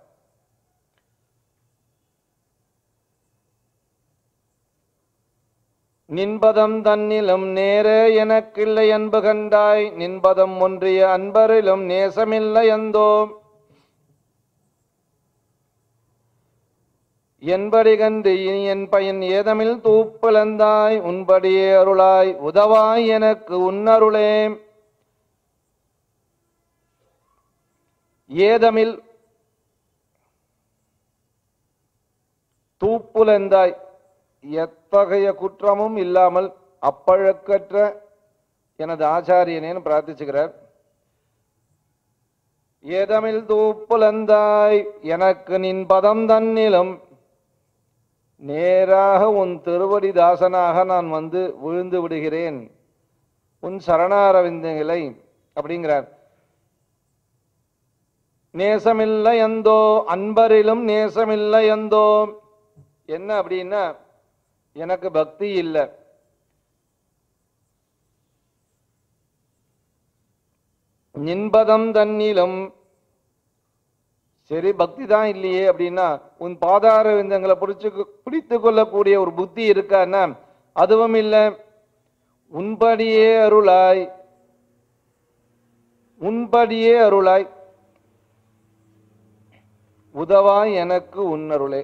நின்பதம் தன்னிலும் நேரே எனக்கில்லை அன்பு கண்டாய் நின்பதம் ஒன்றிய அன்பரிலும் நேசமில்லை அந்தோ என்படி கண்டு இனி என் பயன் ஏதமில் தூப்பலந்தாய் உன்படியே அருளாய் உதவாய் எனக்கு உன்னருளே ஏதமில் தூப்புலந்தாய் எத்தகைய குற்றமும் இல்லாமல் அப்பழக்கற்ற எனது ஆச்சாரியனேன்னு பிரார்த்திச்சுக்கிறார் ஏதமில் தூப்புலந்தாய் எனக்கு நின் பதம் தன்னிலும் நேராக உன் திருவடி தாசனாக நான் வந்து விழுந்து விடுகிறேன் உன் சரணாரவிந்தங்களை அப்படிங்கிறார் நேசமில்லை எந்தோ அன்பரிலும் நேசமில்லை எந்தோ என்ன அப்படின்னா எனக்கு பக்தி இல்லை நின்பதம் தன்னிலும் சரி பக்தி தான் இல்லையே அப்படின்னா உன் பாதார விந்தங்களை பிடிச்சு பிடித்து கொள்ளக்கூடிய ஒரு புத்தி இருக்கான்னா அதுவும் இல்லை உன்படியே அருளாய் உன்படியே அருளாய் உதவாய் எனக்கு உன்னருளே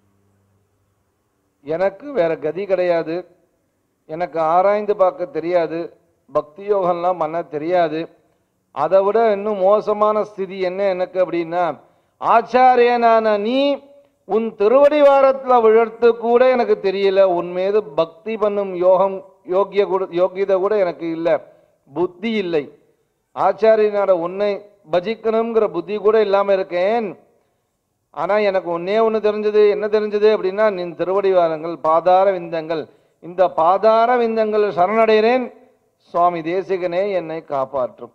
எனக்கு வேற கதி கிடையாது எனக்கு ஆராய்ந்து பார்க்க தெரியாது பக்தி யோகம்லாம் பண்ண தெரியாது அதை விட இன்னும் மோசமான ஸ்திதி என்ன எனக்கு அப்படின்னா ஆச்சாரியனான நீ உன் திருவடி வாரத்துல விழத்து கூட எனக்கு தெரியல உன் மீது பக்தி பண்ணும் யோகம் யோகிய கூட யோகியதை கூட எனக்கு இல்லை புத்தி இல்லை ஆச்சாரியனான உன்னை பஜிக்கணுங்கிற புத்தி கூட இல்லாம இருக்கேன் ஆனா எனக்கு ஒன்னே ஒன்று தெரிஞ்சது என்ன தெரிஞ்சது அப்படின்னா நின் திருவடி வாரங்கள் பாதார விந்தங்கள் இந்த பாதார விந்தங்கள் சரணடைகிறேன் சுவாமி தேசிகனே என்னை காப்பாற்றும்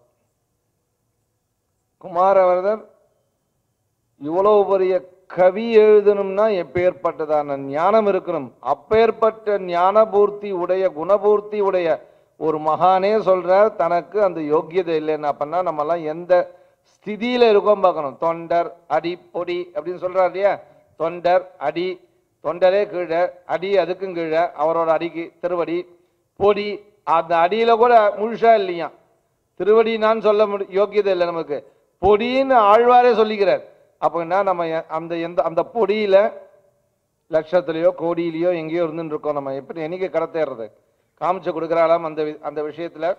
குமாரவரதர் இவ்வளவு பெரிய கவி எழுதணும்னா எப்பேற்பட்டதான ஞானம் இருக்கணும் அப்பேற்பட்ட ஞானபூர்த்தி உடைய குணபூர்த்தி உடைய ஒரு மகானே சொல்றார் தனக்கு அந்த யோக்கியதை இல்லைன்னு அப்பன்னா நம்மலாம் எந்த ஸ்திதியில இருக்கோம் பார்க்கணும் தொண்டர் அடி பொடி அப்படின்னு சொல்றார் இல்லையா தொண்டர் அடி தொண்டரே கீழே அடி அதுக்கும் கீழே அவரோட அடிக்கு திருவடி பொடி அந்த அடியில கூட முழுசா இல்லையா திருவடி நான் சொல்ல முடி யோக்கியதை இல்லை நமக்கு பொடின்னு ஆழ்வாரே சொல்லிக்கிறார் அப்படின்னா நம்ம எ- அந்த எந்த அந்த பொடியில லட்சத்திலேயோ கோடியிலையோ எங்கேயோ இருந்துட்டு இருக்கோம் நம்ம எப்படி என்னைக்கு கடத்தேறது காமிச்சு கொடுக்குறாளாம் அந்த வி- அந்த விஷயத்துல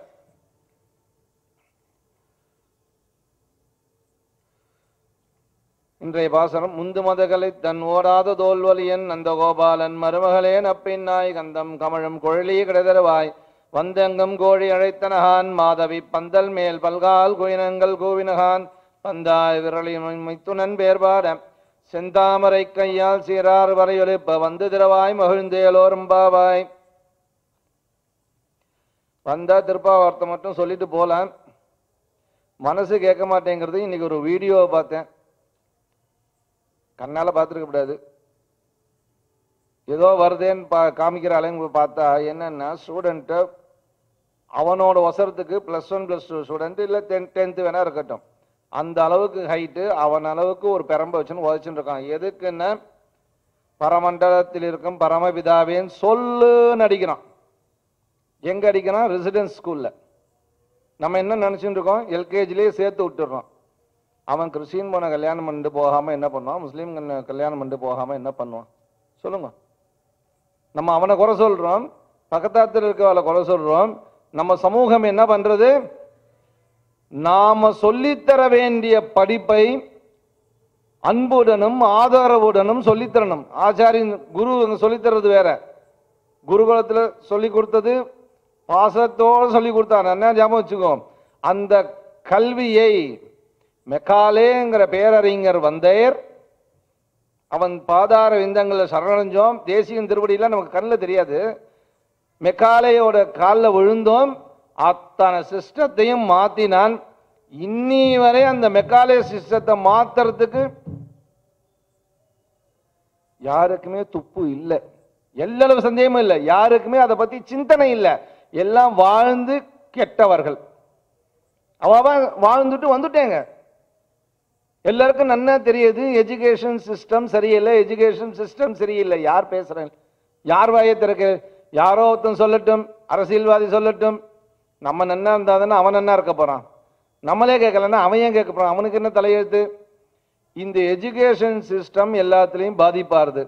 இன்றைய பாசனம் முந்து மதகளை தன் ஓடாத தோல்வலியன் அந்த கோபாலன் மருமகளே நப்பின் நாய் கந்தம் கமழும் குழலி கிடதருவாய் வந்தெங்கும் கோழி அழைத்தனகான் மாதவி பந்தல் மேல் பல்கால் குயினங்கள் கூவினகான் பந்தாய் விரலி மைத்துனன் பேர்பாட செந்தாமரை கையால் சீரார் வரையொலிப்ப வந்து திரவாய் மகிழ்ந்தேலோரும்பாவாய் வந்தா திருப்பாவார்த்தை மட்டும் சொல்லிட்டு போலாம் மனசு கேட்க மாட்டேங்கிறது இன்னைக்கு ஒரு வீடியோவை பார்த்தேன் கண்ணால பார்த்துருக்க கூடாது ஏதோ வருதேன்னு பா காமிக்கிறாளேன்னு பார்த்தா என்னன்னா ஸ்டூடெண்ட்டு அவனோட வசரத்துக்கு plus one plus two student இல்லை டென் டென்த்து வேணா இருக்கட்டும் அந்த அளவுக்கு ஹைட்டு அவன் அளவுக்கு ஒரு பெரம்பை வச்சுன்னு உதச்சுட்டு இருக்கான் எதுக்குன்னா பரமண்டலத்தில் இருக்கும் பரமபிதாவேன்னு சொல்லுன்னு அடிக்கிறான் எங்க அடிக்கிறான் ரெசிடென்ஸ் ஸ்கூல்ல நம்ம என்ன நினைச்சுட்டு இருக்கோம் எல்கேஜிலேயே சேர்த்து விட்டுறோம் அவன் கிறிஸ்டின் பொண்ணை கல்யாணம் பண்ணிட்டு போகாம என்ன பண்ணுவான் முஸ்லீம் கண்ண- கல்யாணம் பண்ணிட்டு போகாம என்ன பண்ணுவான் சொல்லுங்க நம்ம அவனை குறை சொல்றோம் பக்கத்தாத்துல இருக்கவளை குறை சொல்றோம் நம்ம சமூகம் என்ன பண்றது நாம சொல்லித்தர வேண்டிய படிப்பை அன்புடனும் ஆதரவுடனும் சொல்லித்தரணும் ஆச்சாரியன் குரு இங்க சொல்லித்தர்றது வேற குருகுலத்துல சொல்லி கொடுத்தது பாசத்தோடு சொல்லி கொடுத்தார் என்ன ஞாபகம் வச்சுக்கோ அந்த கல்வியை மெக்காலேங்கிற பேரறிஞர் வந்தேர் அவன் பாதார விந்தங்களை சரணடைஞ்சோம் தேசியம் திருவடியில நமக்கு கண்ணில் தெரியாது மெக்காலையோட காலில் விழுந்தோம் அத்தனை சிஸ்டத்தையும் மாத்தினான் இன்னி வரை அந்த மெக்காலே சிஸ்டத்தை மாத்துறதுக்கு யாருக்குமே துப்பு இல்லை எல்லளவு சந்தேகமும் இல்லை யாருக்குமே அதை பத்தி சிந்தனை இல்லை எல்லாம் வாழ்ந்து கெட்டவர்கள் அவ அவ வாழ்ந்துட்டு வந்துட்டேங்க எல்லாருக்கும் நன்னா தெரியுது எஜுகேஷன் சிஸ்டம் சரியில்லை எஜுகேஷன் சிஸ்டம் சரியில்லை யார் பேசுறேன் யார் வாயை திறக்க யாரோ ஒருத்தன் சொல்லட்டும் அரசியல்வாதி சொல்லட்டும் நம்ம நன்னா இருந்தா தானே அவன் நன்னா இருக்க போறான் நம்மளே கேட்கலன்னா அவன் ஏன் கேட்க போறான் அவனுக்கு என்ன தலையெழுத்து இந்த எஜுகேஷன் சிஸ்டம் எல்லாத்துலேயும் பாதிப்பாருது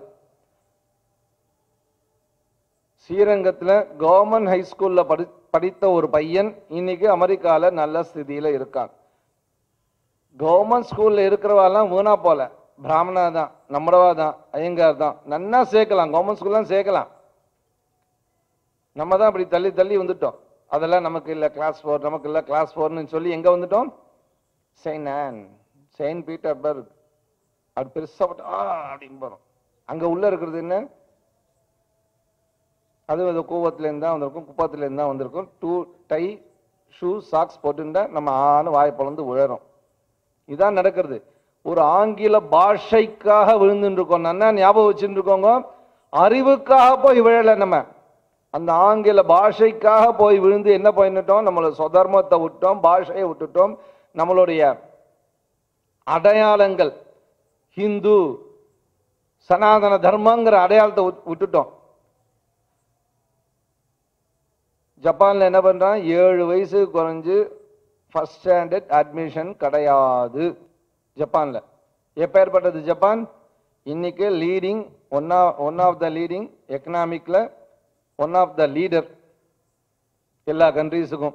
ஸ்ரீரங்கத்தில் கவர்மெண்ட் ஹை ஸ்கூலில் படி படித்த ஒரு பையன் இன்னைக்கு அமெரிக்காவில் நல்ல ஸ்திதியில் இருக்கான் கவர்மெண்ட் ஸ்கூலில் இருக்கிறவாலாம் வீணா போல பிராமணா தான் நம்மளவா தான் ஐயங்கார் தான் நன்னா சேர்க்கலாம் கவர்மெண்ட் ஸ்கூல்லாம் சேர்க்கலாம் நம்ம தான் இப்படி தள்ளி தள்ளி வந்துட்டோம் அதெல்லாம் நமக்கு இல்லை கிளாஸ் ஃபோர் நமக்கு இல்லை கிளாஸ் ஃபோர்னு சொல்லி எங்கே வந்துட்டோம் செயின்ட் ஆன் செயின்ட் பீட்டர்பர்க் அது பெருசா போட்டு ஆ அப்படின்னு போகிறோம் அங்கே உள்ள இருக்கிறது என்ன அது அது கூவத்துலேருந்து தான் வந்திருக்கும் குப்பத்துலேருந்து தான் வந்திருக்கும் டூ டை ஷூ சாக்ஸ் போட்டுருந்தா நம்ம ஆணு வாய் பொழந்து விழறோம் இதான் நடக்கிறது ஒரு ஆங்கில பாஷைக்காக விழுந்துட்டு இருக்கோம் நல்லா ஞாபகம் வச்சுட்டு இருக்கோங்க அறிவுக்காக போய் விழல நம்ம அந்த ஆங்கில பாஷைக்காக போய் விழுந்து என்ன பண்ணிட்டோம் நம்மளோட சொதர்மத்தை விட்டோம் பாஷையை விட்டுட்டோம் நம்மளுடைய அடையாளங்கள் ஹிந்து சனாதன தர்மங்கிற அடையாளத்தை விட்- விட்டுட்டோம் ஜப்பான்ல என்ன பண்றான் ஏழு வயசு குறைஞ்சு ஃபர்ஸ்ட் ஸ்டாண்டர்ட் அட்மிஷன் கிடையாது ஜப்பான்ல எப்பேற்பட்டது ஜப்பான் இன்னைக்கு leading one one of the leading எக்கனாமிக்ல ஒன் ஆஃப் த லீடர் எல்லா கண்ட்ரீஸுக்கும்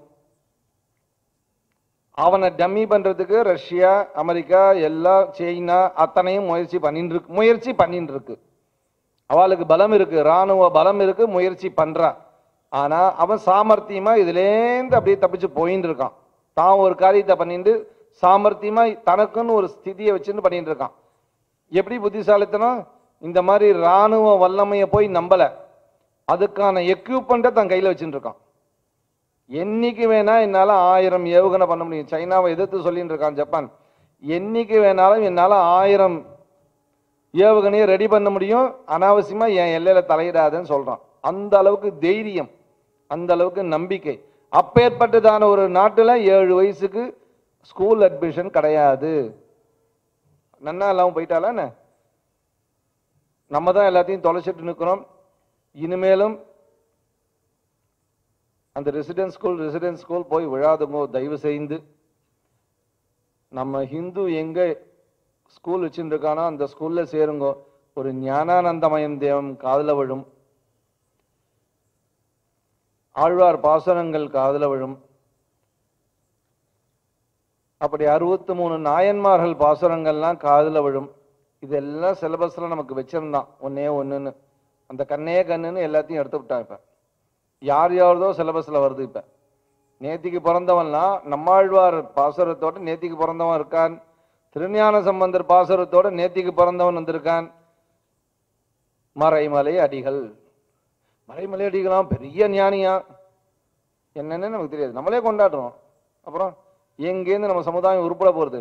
அவனை டம்மி பண்றதுக்கு ரஷ்யா அமெரிக்கா எல்லா சைனா அத்தனையும் முயற்சி பண்ணிட்டு இருக்கு முயற்சி பண்ணிட்டு இருக்கு அவளுக்கு பலம் இருக்கு ராணுவ பலம் இருக்கு முயற்சி பண்றா ஆனா அவன் சாமர்த்தியமா இதுலேருந்து அப்படியே தப்பிச்சு போயின்னு இருக்கான் தான் ஒரு காரியத்தை பண்ணிட்டு சாமர்த்தியமா தனக்குன்னு ஒரு ஸ்திதியை வச்சுன்னு பண்ணிட்டு இருக்கான் எப்படி புத்திசாலித்தனம் இந்த மாதிரி ராணுவ வல்லமையை போய் நம்பல அதுக்கான எக்யூப்மெண்ட்டை தன் கையில் வச்சுட்டு இருக்கான் என்னைக்கு வேணா என்னால் ஆயிரம் ஏவுகணை பண்ண முடியும் சைனாவை எதிர்த்து சொல்லிட்டு இருக்கான் ஜப்பான் என்னைக்கு வேணாலும் என்னால் ஆயிரம் ஏவுகணையை ரெடி பண்ண முடியும் அனாவசியமா என் எல்லையில தலையிடாதுன்னு சொல்றான் அந்த அளவுக்கு தைரியம் அந்த அளவுக்கு நம்பிக்கை அப்பேற்பட்டதான ஒரு நாட்டுல ஏழு வயசுக்கு ஸ்கூல் அட்மிஷன் கிடையாது நன்னா இல்லாம போயிட்டாலா என்ன நம்ம தான் எல்லாத்தையும் தொலைச்சிட்டு நிற்கிறோம் இனிமேலும் அந்த ரெசிடென்ஸ் ஸ்கூல் ரெசிடென்ஸ் ஸ்கூல் போய் விழாதமோ தயவு செய்து நம்ம ஹிந்து எங்க ஸ்கூல் வச்சுருக்கானோ அந்த ஸ்கூல்ல சேருங்கோ ஒரு ஞானானந்தமயம் தேவம் காதுல விழும் ஆழ்வார் பாசனங்கள் காதுல விழும் அப்படி அறுபத்தி மூணு நாயன்மார்கள் பாசுரங்கள்லாம் காதுல விழும் இதெல்லாம் சிலபஸ்ல நமக்கு வச்சிருந்தான் ஒன்னே ஒண்ணுன்னு அந்த கண்ணே கண்ணுன்னு எல்லாத்தையும் எடுத்து விட்டான் இப்ப யார் யாரதோ சிலபஸ்ல வருது இப்ப நேத்திக்கு பிறந்தவன்லாம் நம்மாழ்வார் பாசுரத்தோட நேத்திக்கு பிறந்தவன் இருக்கான் திருஞான சம்பந்தர் பாசுரத்தோட நேத்திக்கு பிறந்தவன் வந்திருக்கான் மறைமலை அடிகள் மறைமலை அடிகளாம் பெரிய ஞானியா என்னன்னு நமக்கு தெரியாது நம்மளே கொண்டாடுறோம் அப்புறம் எங்கேருந்து நம்ம சமுதாயம் உருப்பட போறது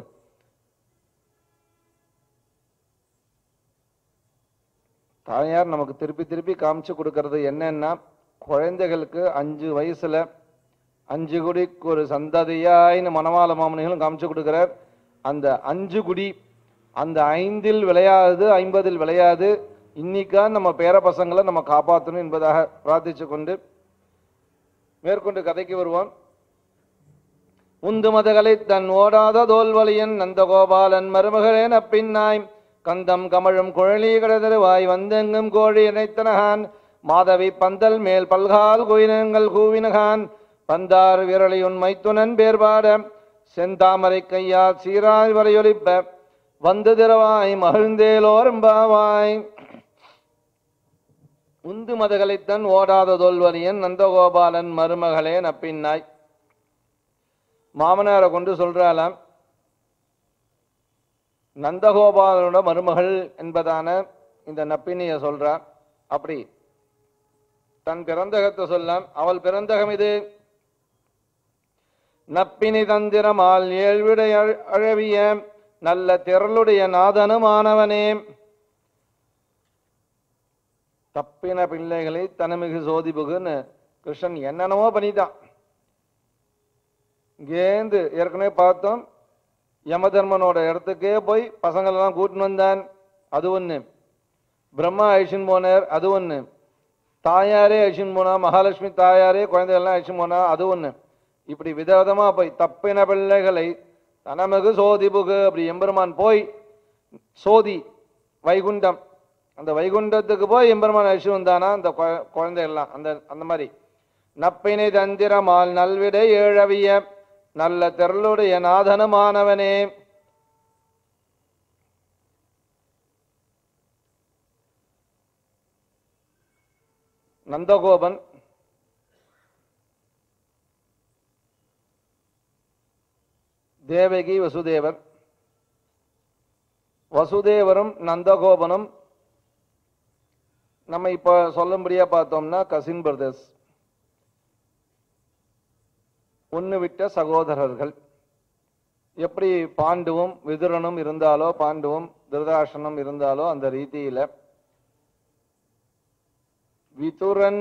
தாயார் நமக்கு திருப்பி திருப்பி காமிச்சு கொடுக்கறது என்னன்னா குழந்தைகளுக்கு அஞ்சு வயசுல அஞ்சு குடிக்கு ஒரு சந்ததியாயின்னு மணவாள மாமனிகளும் காமிச்சு கொடுக்கிறார் அந்த அஞ்சு குடி அந்த ஐந்தில் விளையாது ஐம்பதில் விளையாது இன்னைக்கா நம்ம பேர பசங்களை நம்ம காப்பாற்றணும் என்பதாக பிரார்த்திச்சு கொண்டு மேற்கொண்டு கதைக்கு வருவோம் உந்து மதகளை தன் ஓடாத தோல்வலியன் நந்தகோபாலன் மருமகளே நப்பின்னாய் கந்தம் கமழும் குழலி கடதருவாய் வந்தெங்கும் கோழி இணைத்தனகான் மாதவி பந்தல் மேல் பல்கால் குயினங்கள் கூவினகான் பந்தார் விரலியுன் மைத்துனன் பேர்பாட செந்தாமரை கையா சீராய் வரையொலிப்ப வந்து திரவாய் மகிழ்ந்தேலோரம்பாவாய் உந்து மதகளைத்தன் ஓடாத தோல்வரியன் நந்தகோபாலன் மருமகளே நப்பின்னாய் மாமனாரை கொண்டு சொல்றாளாம் நந்தகோபாலனோட மருமகள் என்பதான இந்த நப்பினிய சொல்றா அப்படி தன் பிறந்தகத்தை சொல்லாம் அவள் பிறந்தகம் இது நப்பினி தந்திரமால் ஏழ்விடை அழ- அழவிய நல்ல திரளுடைய நாதனுமானவனே தப்பின பிள்ளைகளை தனமிகு சோதிபுகுன்னு கிருஷ்ணன் என்னென்னமோ பண்ணிட்டான் இங்கேந்து ஏற்கனவே பார்த்தோம் யமதர்மனோட இடத்துக்கே போய் பசங்களெல்லாம் கூட்டின்னு வந்தான் அது ஒண்ணு பிரம்மா அழிச்சுன்னு போனார் அது ஒண்ணு தாயாரே அழிச்சுன்னு போனா மகாலட்சுமி தாயாரே குழந்தைகள்லாம் அழிச்சுன்னு போனா அது ஒண்ணு இப்படி விதவிதமா போய் தப்பின பிள்ளைகளை தனமிகு சோதிபுகு அப்படி எம்பெருமான் போய் சோதி வைகுண்டம் அந்த வைகுண்டத்துக்கு போய் எம்பெருமான் அழிச்சு வந்தானா அந்த குழ- குழந்தைகள்லாம் அந்த அந்த மாதிரி நப்பினை தந்திரமால் நல்விடை ஏழவிய நல்ல திரளுடைய நாதனமானவனே நந்தகோபன் தேவகி வசுதேவர் வசுதேவரும் நந்தகோபனும் நம்ம இப்ப சொல்லும்படியா பார்த்தோம்னா கசின் பிரதர்ஸ் ஒன்று விட்ட சகோதரர்கள் எப்படி பாண்டுவும் விதுரனும் இருந்தாலோ பாண்டுவும் திருதாசனும் இருந்தாலோ அந்த ரீதியில விதுரன்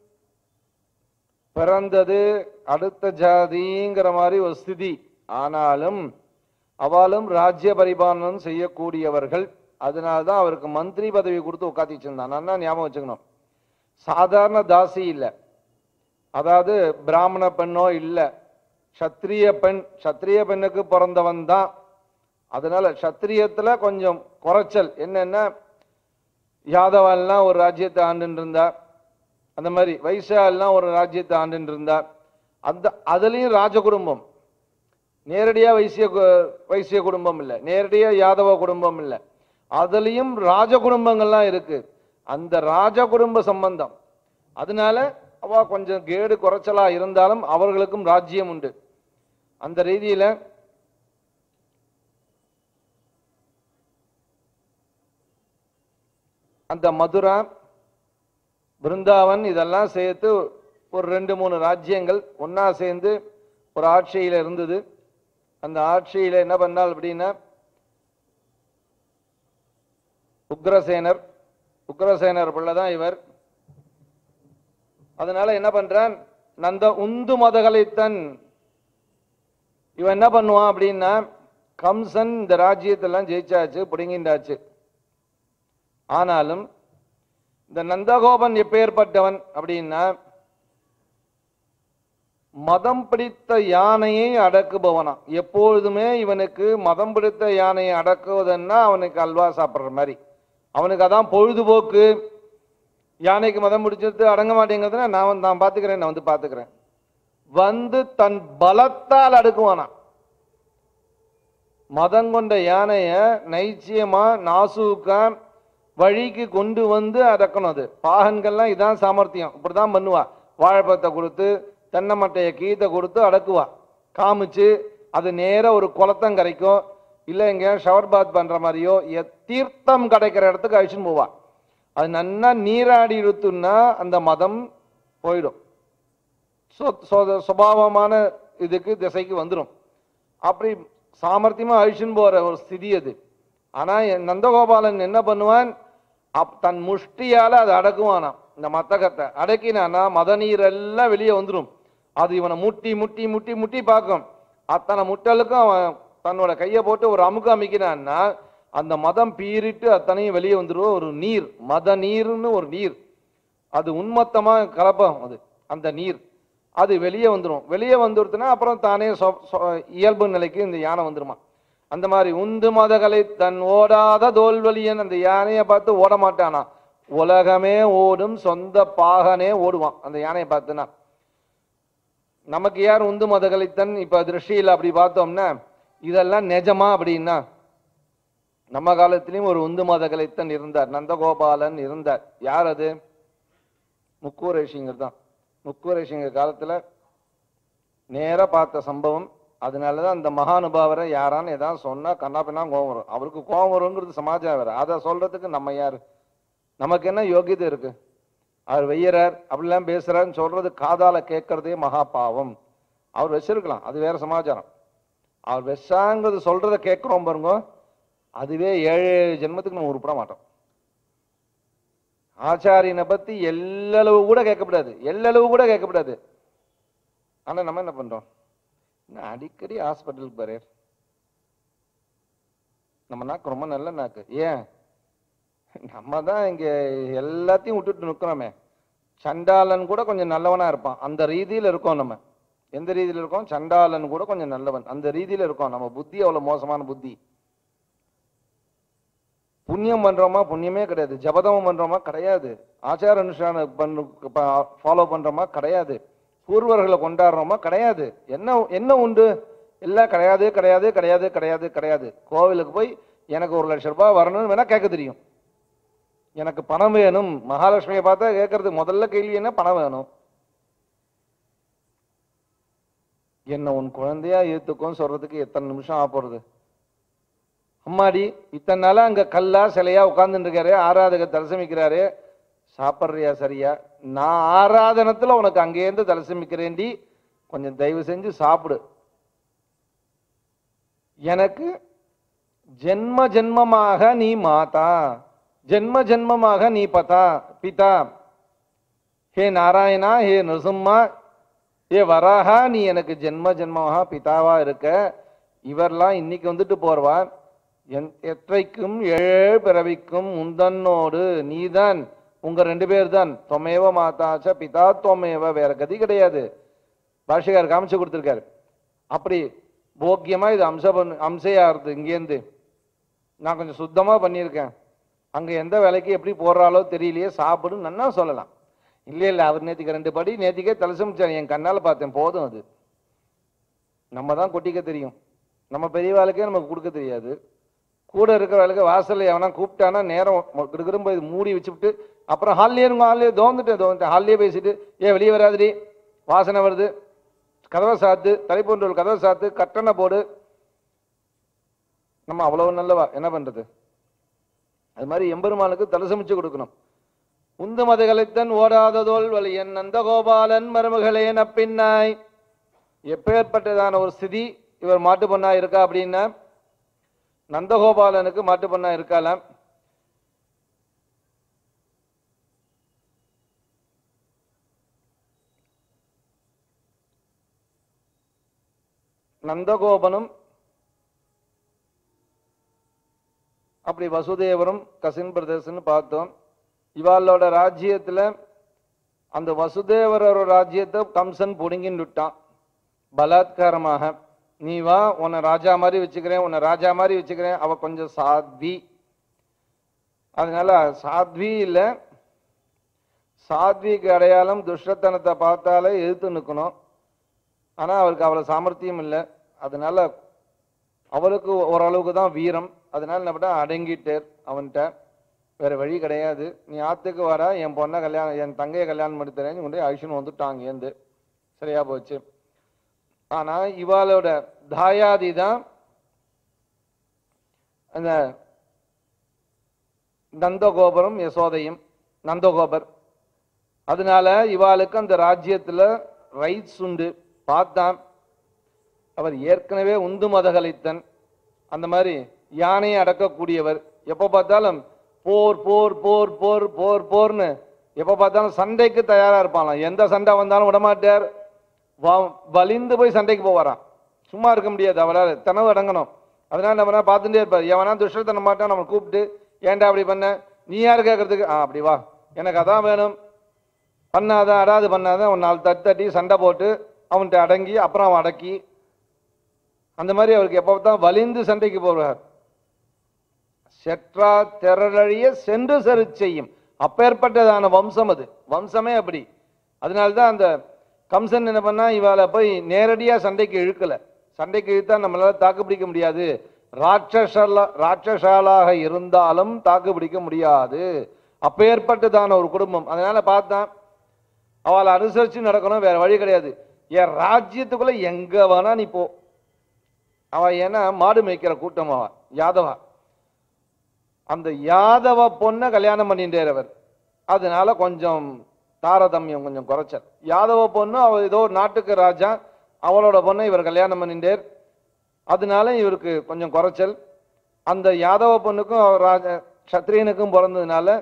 பிறந்தது அடுத்த ஜாதிங்கிற மாதிரி ஒரு ஸ்திதி ஆனாலும் அவளும் ராஜ்ய பரிபாலனம் செய்யக்கூடியவர்கள் அதனாலதான் அவருக்கு மந்திரி பதவி கொடுத்து உட்காத்தி வச்சிருந்தான் நல்லா ஞாபகம் வச்சுக்கணும் சாதாரண தாசி இல்ல அதாவது பிராமண பெண்ணோ இல்ல சத்திரிய பெண் சத்திரிய பெண்ணுக்கு பிறந்தவன் தான் அதனால சத்திரியத்துல கொஞ்சம் குறைச்சல் என்னன்னா யாதவெல்லாம் ஒரு ராஜ்யத்தை ஆண்டுன்னு இருந்தா அந்த மாதிரி வைசாலாம் ஒரு ராஜ்யத்தை ஆண்டுன்னு இருந்தா அந்த அதுலயும் ராஜ குடும்பம் நேரடியா வைசிய கு- வைசிய குடும்பம் இல்ல நேரடியா யாதவ குடும்பம் இல்ல அதுலயும் ராஜ குடும்பங்கள்லாம் இருக்கு அந்த ராஜ குடும்ப சம்பந்தம் அதனால அவ கொஞ்சம் கேடு குறைச்சலா இருந்தாலும் அவர்களுக்கும் ராஜ்யம் உண்டு அந்த ரீதியில அந்த மதுரா பிருந்தாவன் இதெல்லாம் சேர்த்து ஒரு ரெண்டு மூணு ராஜ்யங்கள் ஒண்ணா சேர்ந்து ஒரு ஆட்சியில இருந்தது அந்த ஆட்சியில என்ன பண்ணால் அப்படின்னா உக்ரசேனர் உக்ரசேனர் பிள்ளை தான் இவர் அதனால என்ன பண்றான் நந்த உந்து மதகலைத்தன் இவன் என்ன பண்ணுவான் அப்படின்னா கம்சன் இந்த ராஜ்யத்தெல்லாம் ஜெயிச்சாச்சு பிடுங்கிண்டாச்சு ஆனாலும் இந்த நந்தகோபன் எப்பேற்பட்டவன் அப்படின்னா மதம் பிடித்த யானையை அடக்குபவனா எப்பொழுதுமே இவனுக்கு மதம் பிடித்த யானையை அடக்குவதுன்னா அவனுக்கு அல்வா சாப்பிடுற மாதிரி அவனுக்கு அதான் பொழுதுபோக்கு யானைக்கு மதம் பிடிச்சது அடங்க மாட்டேங்கிறதுனா நான் வந்து நான் பார்த்துக்கிறேன் நான் வந்து பார்த்துக்கிறேன் வந்து தன் பலத்தால் அடுக்குவானா மதம் கொண்ட யானைய நைச்சியமா நாசூக்கா வழிக்கு கொண்டு வந்து அடக்கணும் அது பாகன்கள்லாம் இதான் சாமர்த்தியம் இப்படிதான் பண்ணுவா வாழைப்பழத்தை கொடுத்து தென்னை மட்டையை கீத்தை கொடுத்து அடக்குவா காமிச்சு அது நேரா ஒரு குளத்தம் கிடைக்கும் இல்லை எங்கேயா ஷவர் பாத் பண்ற மாதிரியோ எ- தீர்த்தம் கிடைக்கிற இடத்துக்கு அழிச்சுன்னு போவா அது நன்னா நீராடி இழுத்துன்னா அந்த மதம் போயிடும் சொ- சொ- சுபாவமான இதுக்கு திசைக்கு வந்துடும் அப்படி சாமர்த்தியமா அழிச்சுன்னு போற ஒரு ஸ்திதி அது ஆனா என் நந்தகோபாலன் என்ன பண்ணுவான் அப் தன் முஷ்டியால அதை அடக்குவானாம் இந்த மத்தகத்தை அடக்கினானா மத நீர் எல்லாம் வெளியே வந்துடும் அது இவனை முட்டி முட்டி முட்டி முட்டி பார்க்கும் அத்தனை முட்டலுக்கும் அவன் தன்னோட கையை போட்டு ஒரு அமுக்கு அமைக்கிறான்னா அந்த மதம் பீறிட்டு அத்தனையும் வெளியே வந்துடும் ஒரு நீர் மத நீர்னு ஒரு நீர் அது உன்மத்தமா கலப்பம் அது அந்த நீர் அது வெளியே வந்துடும் வெளியே வந்துடுத்துனா அப்புறம் தானே சொ- சொ- இயல்பு நிலைக்கு இந்த யானை வந்துருமா அந்த மாதிரி உந்து மதகளை தன் ஓடாத தோல்வலியன் அந்த யானையை பார்த்து ஓட மாட்டானா உலகமே ஓடும் சொந்த பாகனே ஓடுவான் அந்த யானையை பார்த்துனா நமக்கு யார் உந்து மதகலைத்தன் இப்ப திருஷ்டியில் அப்படி பார்த்தோம்னா இதெல்லாம் நிஜமா அப்படின்னா நம்ம காலத்திலயும் ஒரு உந்து மதகலைத்தன் இருந்தார் நந்தகோபாலன் இருந்தார் யார் அது முக்கூரேஷிங்கர் தான் முக்கூரேஷிங்கர் காலத்துல நேரா பார்த்த சம்பவம் அதனாலதான் அந்த மகானுபாவரை யாரான்னு ஏதாவது சொன்னா கண்ணாப்பின்னா கோவம் வரும் அவருக்கு கோவம் வருங்கிறது சமாஜம் வேற அதை சொல்றதுக்கு நம்ம யாரு நமக்கு என்ன யோகியதை இருக்கு அவர் வெய்யறார் அப்படிலாம் பேசுறாருன்னு சொல்றது காதால கேட்கறதே மகா பாவம் அவர் வச்சிருக்கலாம் அது வேற சமாச்சாரம் அவர் வெச்சாங்கிறது சொல்றத கேட்கிறோம் பாருங்க அதுவே ஏழு ஏழு ஜென்மத்துக்கு நம்ம உருப்பட மாட்டோம் ஆச்சாரியனை பத்தி எல்லளவு கூட கேட்கக்கூடாது எல்லளவு கூட கேட்கக்கூடாது ஆனா நம்ம என்ன பண்றோம் என்ன அடிக்கடி ஹாஸ்பிட்டலுக்கு பாரு நம்ம நாக்கு ரொம்ப நல்ல நாக்கு ஏன் நம்ம தான் இங்க எல்லாத்தையும் விட்டுட்டு நிக்கிறோமே சண்டாளன் கூட கொஞ்சம் நல்லவனா இருப்பான் அந்த ரீதியில இருக்கோம் நம்ம எந்த ரீதியில இருக்கோம் சண்டாளன் கூட கொஞ்சம் நல்லவன் அந்த ரீதியில இருக்கோம் நம்ம புத்தி அவ்வளவு மோசமான புத்தி புண்ணியம் பண்றோமா புண்ணியமே கிடையாது ஜபதமம் பண்றோமா கிடையாது ஆச்சார அனுஷ்டான பண்ணு ஃபாலோ பண்றோமா கிடையாது பூர்வர்களை கொண்டாடுறோமா கிடையாது என்ன என்ன உண்டு எல்லாம் கிடையாது கிடையாது கிடையாது கிடையாது கிடையாது கோவிலுக்கு போய் எனக்கு ஒரு லட்சம் ரூபாய் வரணும்னு வேணா கேட்க தெரியும் எனக்கு பணம் வேணும் மகாலட்சுமியை பார்த்தா கேட்கறது முதல்ல கேள்வி என்ன பணம் வேணும் என்ன உன் குழந்தையா ஏத்துக்கும் சொல்றதுக்கு எத்தனை நிமிஷம் ஆக போறது அம்மாடி இத்தனை நாளா அங்க கல்லா சிலையா உட்கார்ந்துட்டு இருக்காரு ஆராதக தரிசமிக்கிறாரு சாப்பிட்றியா சரியா நான் ஆராதனத்துல உனக்கு அங்கேருந்து தரிசமிக்கிறேன்டி கொஞ்சம் தயவு செஞ்சு சாப்பிடு எனக்கு ஜென்ம ஜென்மமாக நீ மாதா ஜென்ம ஜென்மமாக நீ பதா பிதா ஹே நாராயணா ஹே நரசிம்மா ஏ வராகா நீ எனக்கு ஜென்ம ஜென்மமாக பிதாவா இருக்க இவர்லாம் இன்னைக்கு வந்துட்டு போறவான் என்- எற்றைக்கும் ஏழு பிறவிக்கும் முந்தன்னோடு நீதான் உங்க ரெண்டு பேர் தான் தொமேவ மாதாச்ச பிதா தொமேவ வேற கதி கிடையாது பாஷகார் காமிச்சு கொடுத்துருக்காரு அப்படி போக்கியமா இது அம்ச பண்ணு அம்சையாகிறது இங்கேருந்து நான் கொஞ்சம் சுத்தமா பண்ணியிருக்கேன் அங்க எந்த வேலைக்கு எப்படி போடுறாலோ தெரியலையே சாப்பிடு நன்னா சொல்லலாம் இல்ல இல்ல அவர் நேத்திக்கு ரெண்டு படி நேத்திக்கே தலசமிச்சார் என் கண்ணால பார்த்தேன் போதும் அது நம்ம தான் கொட்டிக்க தெரியும் நம்ம பெரிய வேலைக்கே நமக்கு கொடுக்க தெரியாது கூட இருக்கிற வேலைக்கு வாசல்ல எவனா கூப்பிட்டானா நேரம் கிடுகிடும் இது மூடி வச்சுவிட்டு அப்புறம் ஹால்லே இருங்க ஹால்லே தோந்துட்டேன் தோந்துட்டேன் ஹால்லே பேசிட்டு ஏன் வெளியே வராதுடி வாசனை வருது கதவை சாத்து தலைப்பொன்றல் கதவை சாத்து கட்டணை போடு நம்ம அவ்வளவு நல்லவா என்ன பண்றது அது மாதிரி எம்பெருமானுக்கு தலசமிச்சு கொடுக்கணும் உந்து மதுகளைத்தன் ஓடாததோல் வலியன் நந்தகோபாலன் மருமகளே நப்பின்னாய் எப்பேற்பட்டதான ஒரு ஸ்திதி இவர் மாட்டு பொண்ணா இருக்கா அப்படின்னா நந்தகோபாலனுக்கு மாட்டு பொண்ணா இருக்காலாம் நந்தகோபனும் அப்படி வசுதேவரும் கசின் பிரதேசன்னு பார்த்தோம் இவாளோட ராஜ்யத்துல அந்த வசுதேவரோட ராஜ்யத்தை கம்சன் புடுங்கின்னு விட்டான் பலாத்காரமாக நீ வா உன்னை ராஜா மாதிரி வச்சுக்கிறேன் உன்னை ராஜா மாதிரி வச்சுக்கிறேன் அவ கொஞ்சம் சாத்வி அதனால சாத்வி இல்ல சாத்விக்கு அடையாளம் துஷ்டத்தனத்தை பார்த்தாலே எதிர்த்து நிற்கணும் ஆனா அவருக்கு அவ்வளவு சாமர்த்தியம் இல்லை அதனால அவருக்கு ஓரளவுக்கு தான் வீரம் அதனால என்ன பண்ணா அடங்கிட்டார் அவன்கிட்ட வேற வழி கிடையாது நீ ஆத்துக்கு வர என் பொண்ணை கல்யாணம் என் தங்கையை கல்யாணம் பண்ணி தரேன்னு கொண்டு அழிச்சுன்னு வந்துட்டாங்க ஏந்து சரியா போச்சு ஆனா இவாளோட தாயாதி தான் அந்த நந்தகோபுரம் யசோதையும் நந்தகோபர் அதனால இவாளுக்கு அந்த ராஜ்யத்துல ரைட்ஸ் உண்டு பார்த்தான் அவர் ஏற்கனவே உந்து மதகலித்தன் அந்த மாதிரி யானையை அடக்கக்கூடியவர் எப்போ பார்த்தாலும் போர் போர் போர் போர் போர் போர்னு எப்போ பார்த்தாலும் சண்டைக்கு தயாரா இருப்பானாம் எந்த சண்டை வந்தாலும் விடமாட்டார் வ- வலிந்து போய் சண்டைக்கு போவாராம் சும்மா இருக்க முடியாது அவரால் தனவு அடங்கணும் அதனால நம்ம பார்த்துட்டே இருப்பார் எவனா துஷ்டத்தன மாட்டான் நம்ம கூப்பிட்டு ஏன்டா அப்படி பண்ண நீ யார் கேட்கறதுக்கு ஆ அப்படி வா எனக்கு அதான் வேணும் பண்ணாத அடாது பண்ணாத அவன் நாலு தட்டு தட்டி சண்டை போட்டு அவன்கிட்ட அடங்கி அப்புறம் அவன் அடக்கி அந்த மாதிரி அவருக்கு எப்போ தான் வலிந்து சண்டைக்கு போவார் செற்றா திரளழிய சென்று சரி செய்யும் அப்பேற்பட்டதான வம்சம் அது வம்சமே அப்படி அதனால்தான் அந்த கம்சன் என்ன பண்ணா இவாளை போய் நேரடியா சண்டைக்கு இழுக்கல சண்டைக்கு இழுத்தா நம்மளால தாக்கு பிடிக்க முடியாது ராட்சசலா ராட்சசாலாக இருந்தாலும் தாக்கு பிடிக்க முடியாது அப்பேற்பட்டதான ஒரு குடும்பம் அதனால பார்த்தான் அவளை அனுசரிச்சு நடக்கணும் வேற வழி கிடையாது என் ராஜ்யத்துக்குள்ள எங்க வேணா நீ போ அவ ஏன்னா மாடு மேய்க்கிற கூட்டம் அவ யாதவா அந்த யாதவ பொண்ணை கல்யாணம் பண்ணிட்டார் அவர் அதனால கொஞ்சம் தாரதமியம் கொஞ்சம் குறைச்சார் யாதவ பொண்ணு அவ ஏதோ ஒரு நாட்டுக்கு ராஜா அவளோட பொண்ணை இவர் கல்யாணம் பண்ணிட்டார் அதனால இவருக்கு கொஞ்சம் குறைச்சல் அந்த யாதவ பொண்ணுக்கும் அவர் ராஜா சத்திரியனுக்கும் பிறந்ததுனால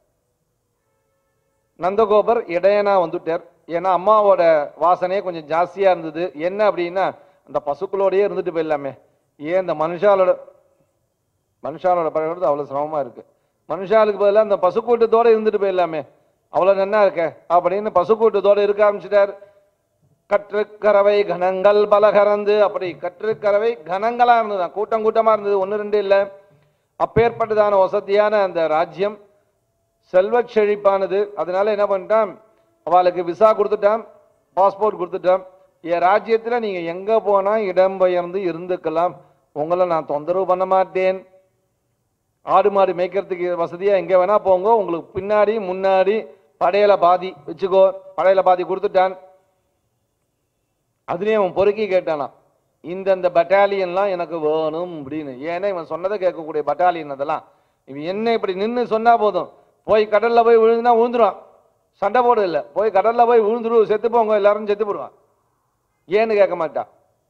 நந்தகோபர் இடையனா வந்துட்டார் ஏன்னா அம்மாவோட வாசனையே கொஞ்சம் ஜாஸ்தியா இருந்தது என்ன அப்படின்னா அந்த பசுக்களோடயே இருந்துட்டு போயிடலாமே ஏன் இந்த மனுஷாலோட மனுஷாலோட பழகிறது அவ்வளவு சிரமமா இருக்கு மனுஷாளுக்கு பதிலா அந்த பசுக்கூட்டத்தோட இருந்துட்டு போயிடலாமே அவ்வளவு நன்னா இருக்க அப்படின்னு பசுக்கூட்டத்தோட இருக்க ஆரம்பிச்சிட்டார் கற்றுக்கறவை கணங்கள் பலகரந்து அப்படி கற்றுக்கறவை கணங்களா இருந்ததுதான் கூட்டம் கூட்டமா இருந்தது ஒன்று ரெண்டு இல்லை அப்பேற்பட்டதான வசதியான அந்த ராஜ்யம் செல்வச் செழிப்பானது அதனால என்ன பண்ணிட்டான் அவளுக்கு விசா கொடுத்துட்டான் பாஸ்போர்ட் கொடுத்துட்டான் என் ராஜ்யத்துல நீங்க எங்க போனா இடம்பெயர்ந்து இருந்துக்கலாம் உங்களை நான் தொந்தரவு பண்ண மாட்டேன் ஆடு மாடு மேய்க்கிறதுக்கு வசதியா எங்க வேணா போங்க உங்களுக்கு பின்னாடி முன்னாடி படையில பாதி வச்சுக்கோ படையில பாதி கொடுத்துட்டான் அதுலயும் அவன் பொறுக்கி கேட்டானாம் இந்தந்த பட்டாலியன்லாம் எனக்கு வேணும் அப்படின்னு ஏன்னா இவன் சொன்னதை கேட்கக்கூடிய பட்டாலியன் அதெல்லாம் இவன் என்ன இப்படி நின்னு சொன்னா போதும் போய் கடல்ல போய் விழுந்துனா விழுந்துருவான் சண்டை போட இல்ல போய் கடல்ல போய் விழுந்துரு செத்து போங்க எல்லாரும் செத்து போடுவான் ஏன்னு கேட்க மாட்டான்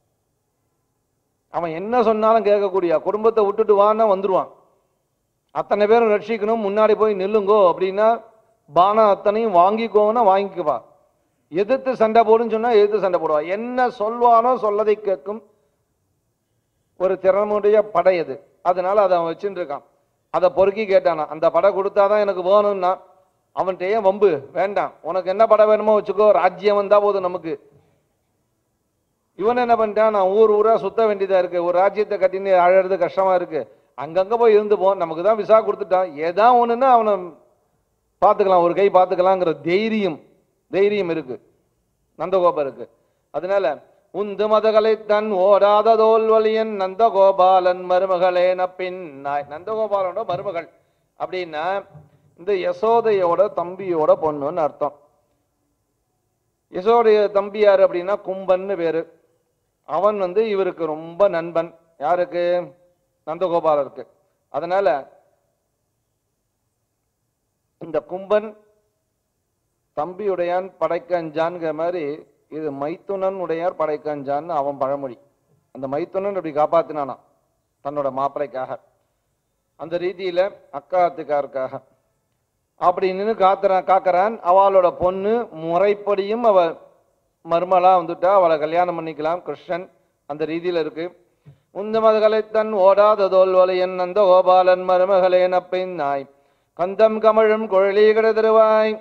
அவன் என்ன சொன்னாலும் கேட்கக்கூடிய குடும்பத்தை விட்டுட்டு வான்னா வந்துருவான் அத்தனை பேரும் ரட்சிக்கணும் முன்னாடி போய் நில்லுங்கோ அப்படின்னா பானம் அத்தனையும் வாங்கிக்கோன்னா வாங்கிக்குவா எதிர்த்து சண்டை போடுன்னு சொன்னா எதிர்த்து சண்டை போடுவா என்ன சொல்வானோ சொல்லதை கேட்கும் ஒரு திறமுடைய படை அது அதனால அதை அவன் வச்சுட்டு இருக்கான் அதை பொறுக்கி கேட்டானா அந்த படை கொடுத்தாதான் எனக்கு வேணும்னா அவன்கிட்ட ஏன் வம்பு வேண்டாம் உனக்கு என்ன படம் வேணுமோ வச்சுக்கோ ராஜ்யம் வந்தா போதும் நமக்கு இவன் என்ன பண்ணிட்டான் நான் ஊர் ஊரா சுத்த வேண்டியதா இருக்கு ஒரு ராஜ்யத்தை கட்டின்னு அழறது கஷ்டமா இருக்கு அங்கங்க போய் இருந்து போ நமக்கு தான் விசா கொடுத்துட்டான் ஏதா ஒண்ணுன்னா அவனை பார்த்துக்கலாம் ஒரு கை பார்த்துக்கலாங்கிற தைரியம் தைரியம் இருக்கு நந்தகோபருக்கு அதனால உந்து மதகளை தன் ஓடாத தோல்வலியன் நந்தகோபாலன் மருமகளே நப்பின் நாய் நந்தகோபாலனோட மருமகள் அப்படின்னா இந்த யசோதையோட தம்பியோட பொண்ணுன்னு அர்த்தம் யசோடைய தம்பி யாரு அப்படின்னா கும்பன்னு பேரு அவன் வந்து இவருக்கு ரொம்ப நண்பன் யாருக்கு நந்தகோபாலருக்கு அதனால இந்த கும்பன் தம்பியுடையான் படைக்கஞ்சான்ங்கிற மாதிரி இது மைத்துனன் உடையார் படைக்கஞ்சான்னு அவன் பழமொழி அந்த மைத்துனன் அப்படி காப்பாத்தினானா தன்னோட மாப்பிளைக்காக அந்த ரீதியில அக்காத்துக்காருக்காக அப்படி நின்று காத்துறான் காக்கறான் அவளோட பொண்ணு முறைப்படியும் அவ மருமலா வந்துட்டா அவளை கல்யாணம் பண்ணிக்கலாம் கிருஷ்ணன் அந்த ரீதியில இருக்கு உந்த மதகலைத்தன் ஓடாத தோல்வலையன் அந்த கோபாலன் மருமகளே நப்பின் நாய் கந்தம் கமழும் குழலி கிடதிருவாய்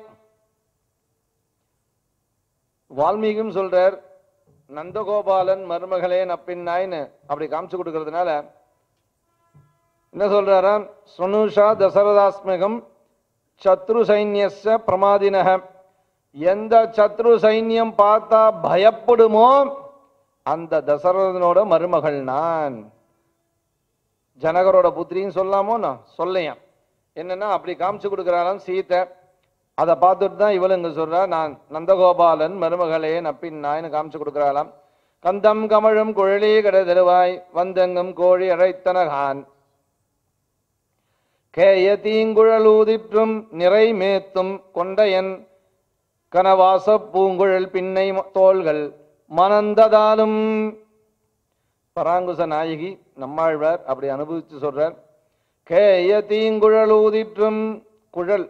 வால்மீகியும் சொல்றார் நந்தகோபாலன் மருமகளே நப்பின் நாய்னு அப்படி காமிச்சு கொடுக்கறதுனால என்ன சொல்றாராம் சுனுஷா தசரதாஸ்மகம் சத்ரு சைன்யஸ்ய பிரமாதினக எந்த சத்ரு சைன்யம் பார்த்தா பயப்படுமோ அந்த தசரதனோட மருமகள் நான் ஜனகரோட புத்திரின்னு சொல்லாமோ நான் சொல்லையாம் என்னன்னா அப்படி காமிச்சு கொடுக்குறாளாம் சீத்தை அதை பார்த்துட்டு தான் இவளு இங்க சொல்றா நான் நந்தகோபாலன் மருமகளே நப்பின் நாய்னு காமிச்சு கொடுக்குறாளாம் கந்தம் கமழும் குழலி கடதருவாய் வந்தெங்கும் கோழி அழைத்தனகான் கேய தீங்குழலூதிற்றும் நிறை மேத்தும் கொண்டையன் கனவாச பூங்குழல் பின்னை ம- தோள்கள் மணந்ததாலும் பராங்குச நாயகி நம்மாழ்வார் அப்படி அனுபவிச்சு சொல்றார் கேய தீங்குழலூதிற்றும் குழல்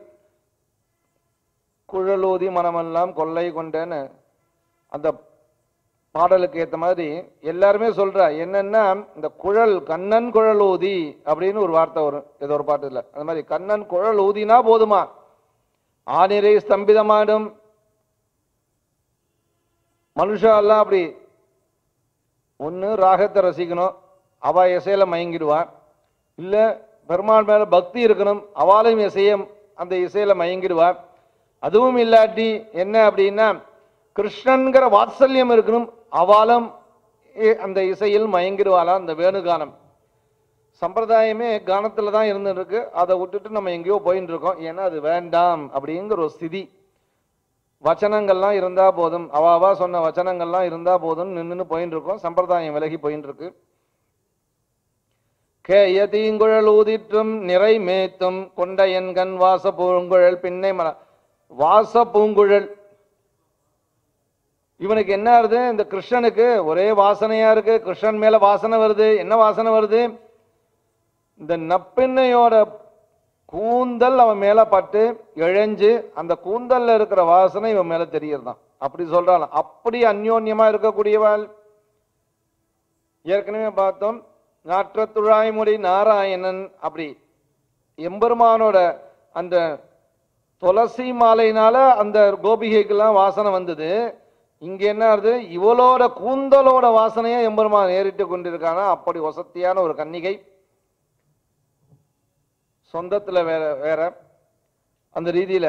குழலூதி மனமெல்லாம் கொள்ளை கொண்டேன்னு அந்த பாடலுக்கு ஏத்த மாதிரி எல்லாருமே சொல்றா என்னன்னா இந்த குழல் கண்ணன் குழல் ஊதி அப்படின்னு ஒரு வார்த்தை வரும் ஏதோ ஒரு பாட்டுல அந்த மாதிரி கண்ணன் குழல் ஊதினா போதுமா ஆனிரை ஸ்தம்பிதமாடும் மனுஷா எல்லாம் அப்படி ஒன்று ராகத்தை ரசிக்கணும் அவ இசையில மயங்கிடுவான் இல்ல பெருமாள் மேல பக்தி இருக்கணும் அவாலும் இசைய அந்த இசையில மயங்கிடுவான் அதுவும் இல்லாட்டி என்ன அப்படின்னா கிருஷ்ணன்கிற வாத்சல்யம் இருக்கணும் அவாலும் இ- அந்த இசையில் மயங்கிடுவாளாம் அந்த வேணுகானம் சம்பிரதாயமே கானத்துல தான் இருந்துட்டு இருக்கு அதை விட்டுட்டு நம்ம எங்கேயோ போயின்னு இருக்கோம் ஏன்னா அது வேண்டாம் அப்படிங்கிற ஒரு ஸ்திதி வச்சனங்கள்லாம் இருந்தா போதும் அவாவா சொன்ன வச்சனங்கள்லாம் இருந்தா போதும் நின்னு போயின்னு இருக்கோம் சம்பிரதாயம் விலகி போயின்னு இருக்கு கேய தீங்குழல் ஊதிற்றும் நிறை மேத்தும் கொண்ட என் கண் வாச பூங்குழல் பின்னை மர வாச பூங்குழல் இவனுக்கு என்ன ஆகுது இந்த கிருஷ்ணனுக்கு ஒரே வாசனையா இருக்கு கிருஷ்ணன் மேல வாசனை வருது என்ன வாசனை வருது இந்த நப்பெண்ணையோட கூந்தல் அவன் மேல பட்டு இழைஞ்சு அந்த கூந்தல்ல இருக்கிற வாசனை இவன் மேல தெரியறதான் அப்படி சொல்றான் அப்படி அந்யோன்யமா இருக்கக்கூடியவள் ஏற்கனவே பார்த்தோம் நாற்றத்துழாய்முடி நாராயணன் அப்படி எம்பெருமானோட அந்த துளசி மாலையினால அந்த கோபிகைக்கெல்லாம் வாசனை வந்தது இங்க என்ன ஆகுது இவளோட கூந்தலோட வாசனையை எம்பெருமான் ஏறிட்டு கொண்டிருக்கானா அப்படி வசத்தியான ஒரு கன்னிகை சொந்தத்துல வேற வேற அந்த ரீதியில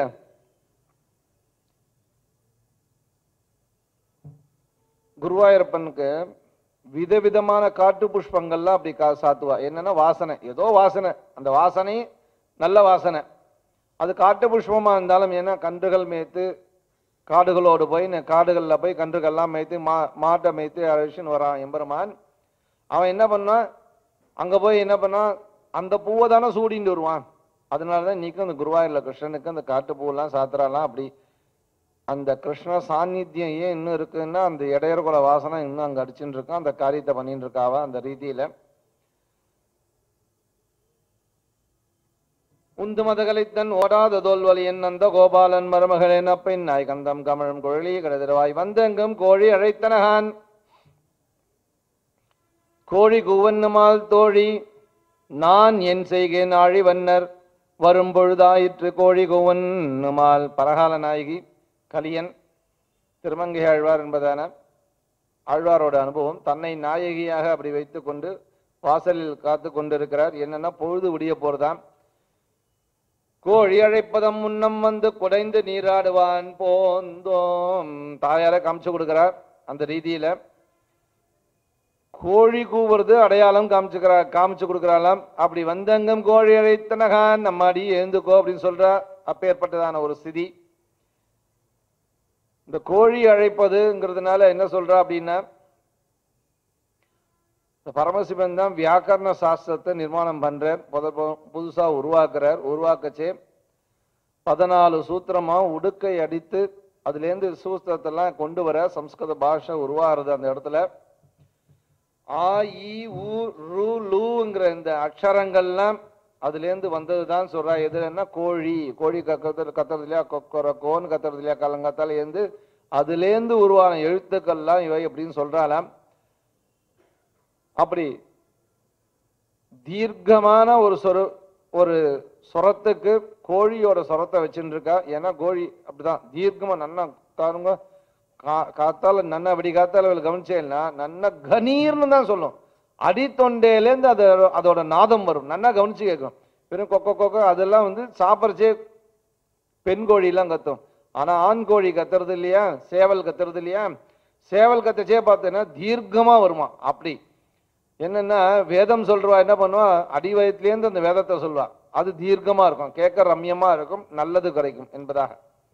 குருவாயூரப்பனுக்கு விதவிதமான காட்டு புஷ்பங்கள்லாம் அப்படி கா சாத்துவா என்னன்னா வாசனை ஏதோ வாசனை அந்த வாசனை நல்ல வாசனை அது காட்டு புஷ்பமா இருந்தாலும் ஏன்னா கன்றுகள் மேய்த்து காடுகளோடு போய் ந- காடுகள்ல போய் கன்றுகள்லாம் மேய்த்து மா மாட்டை மேய்த்து அழிச்சுன்னு வரான் எம்பெருமான் அவன் என்ன பண்ணான் அங்க போய் என்ன பண்ணான் அந்த பூவை தானே சூடிட்டு வருவான் அதனாலதான் இன்னைக்கும் அந்த குருவாயூர்ல கிருஷ்ணனுக்கு அந்த காட்டு பூவெல்லாம் சாத்துறாலாம் அப்படி அந்த கிருஷ்ண சாநித்தியம் ஏன் இன்னும் இருக்குன்னா அந்த இடையர் குல வாசனை இன்னும் அங்க அடிச்சுட்டு இருக்கான் அந்த காரியத்தை பண்ணிட்டு இருக்காவா அந்த ரீதியில உந்து மதகலைத்தன் ஓடாத தோல்வலியன் அந்த கோபாலன் மருமகளேன் அப்பெண் நாய் கந்தம் கமழும் குழலி கடதிரவாய் வந்தெங்கும் கோழி அழைத்தனகான் கோழி கூவன்னுமால் தோழி நான் என் செய்கேன் ஆழிவன்னர் வரும் பொழுதாயிற்று கோழி கூவன்னுமால் பரகால நாயகி கலியன் திருமங்கை ஆழ்வார் என்பதான ஆழ்வாரோட அனுபவம் தன்னை நாயகியாக அப்படி வைத்துக்கொண்டு வாசலில் காத்து கொண்டிருக்கிறார் என்னன்னா பொழுது விடிய போறதாம் கோழி அழைப்பதம் முன்னம் வந்து குடைந்து நீராடுவான் போந்தோம் தாயார காமிச்சு கொடுக்கிறார் அந்த ரீதியில கோழி கூவுறது அடையாளம் காமிச்சுக்கிறார் காமிச்சு கொடுக்கிறாளாம் அப்படி வந்தங்கம் கோழி அழைத்தனகான் நம்ம அடி எழுந்துக்கோ அப்படின்னு சொல்றா அப்பேற்பட்டதான ஒரு ஸ்திதி இந்த கோழி அழைப்பதுங்கிறதுனால என்ன சொல்றா அப்படின்னா இந்த பரமசிவன் தான் வியாக்கரண சாஸ்திரத்தை நிர்மாணம் பண்றார் புத- பு- புதுசா உருவாக்குறார் உருவாக்கச்சே பதினாலு சூத்திரமா உடுக்கை அடித்து அதுலேருந்து சூத்திரத்தெல்லாம் கொண்டு வர சம்ஸ்கிருத பாஷை உருவாகிறது அந்த இடத்துல ஆ இ உ ரு லுங்கிற இந்த அக்ஷரங்கள்லாம் அதுலேருந்து வந்தது தான் சொல்றா எதுன்னா கோழி கோழி கத்துறது கத்துறது இல்லையா கொக்கர கோன்னு கத்துறது இல்லையா கலங்கத்தால இருந்து அதுலேருந்து உருவான எழுத்துக்கள்லாம் இவை அப்படின்னு சொல்றாளாம் அப்படி தீர்க்கமான ஒரு சொரு ஒரு சொரத்துக்கு கோழியோட சொரத்தை வச்சுட்டு இருக்கா ஏன்னா கோழி அப்படிதான் தீர்க்கமா நன்னா காருங்க கா- காத்தால நன்னா அப்படி காத்தால அவள் கவனிச்சேன்னா நன்னா கணீர்னு தான் சொல்லும் அடித்தொண்டையிலேருந்து அது அதோட நாதம் வரும் நன்னா கவனிச்சு கேட்கும் வெறும் கொக்க கொக்க அதெல்லாம் வந்து சாப்பிட்றச்சே பெண் கோழிலாம் கத்தும் ஆனா ஆண் கோழி கத்துறது இல்லையா சேவல் கத்துறது இல்லையா சேவல் கத்தச்சே பார்த்தேன்னா தீர்க்கமா வருமா அப்படி என்னன்னா வேதம் சொல்றவா என்ன பண்ணுவா அடி வயத்துலேருந்து அந்த வேதத்தை சொல்வா அது தீர்க்கமா இருக்கும் கேட்க ரம்யமா இருக்கும் நல்லது கிடைக்கும் என்பதாக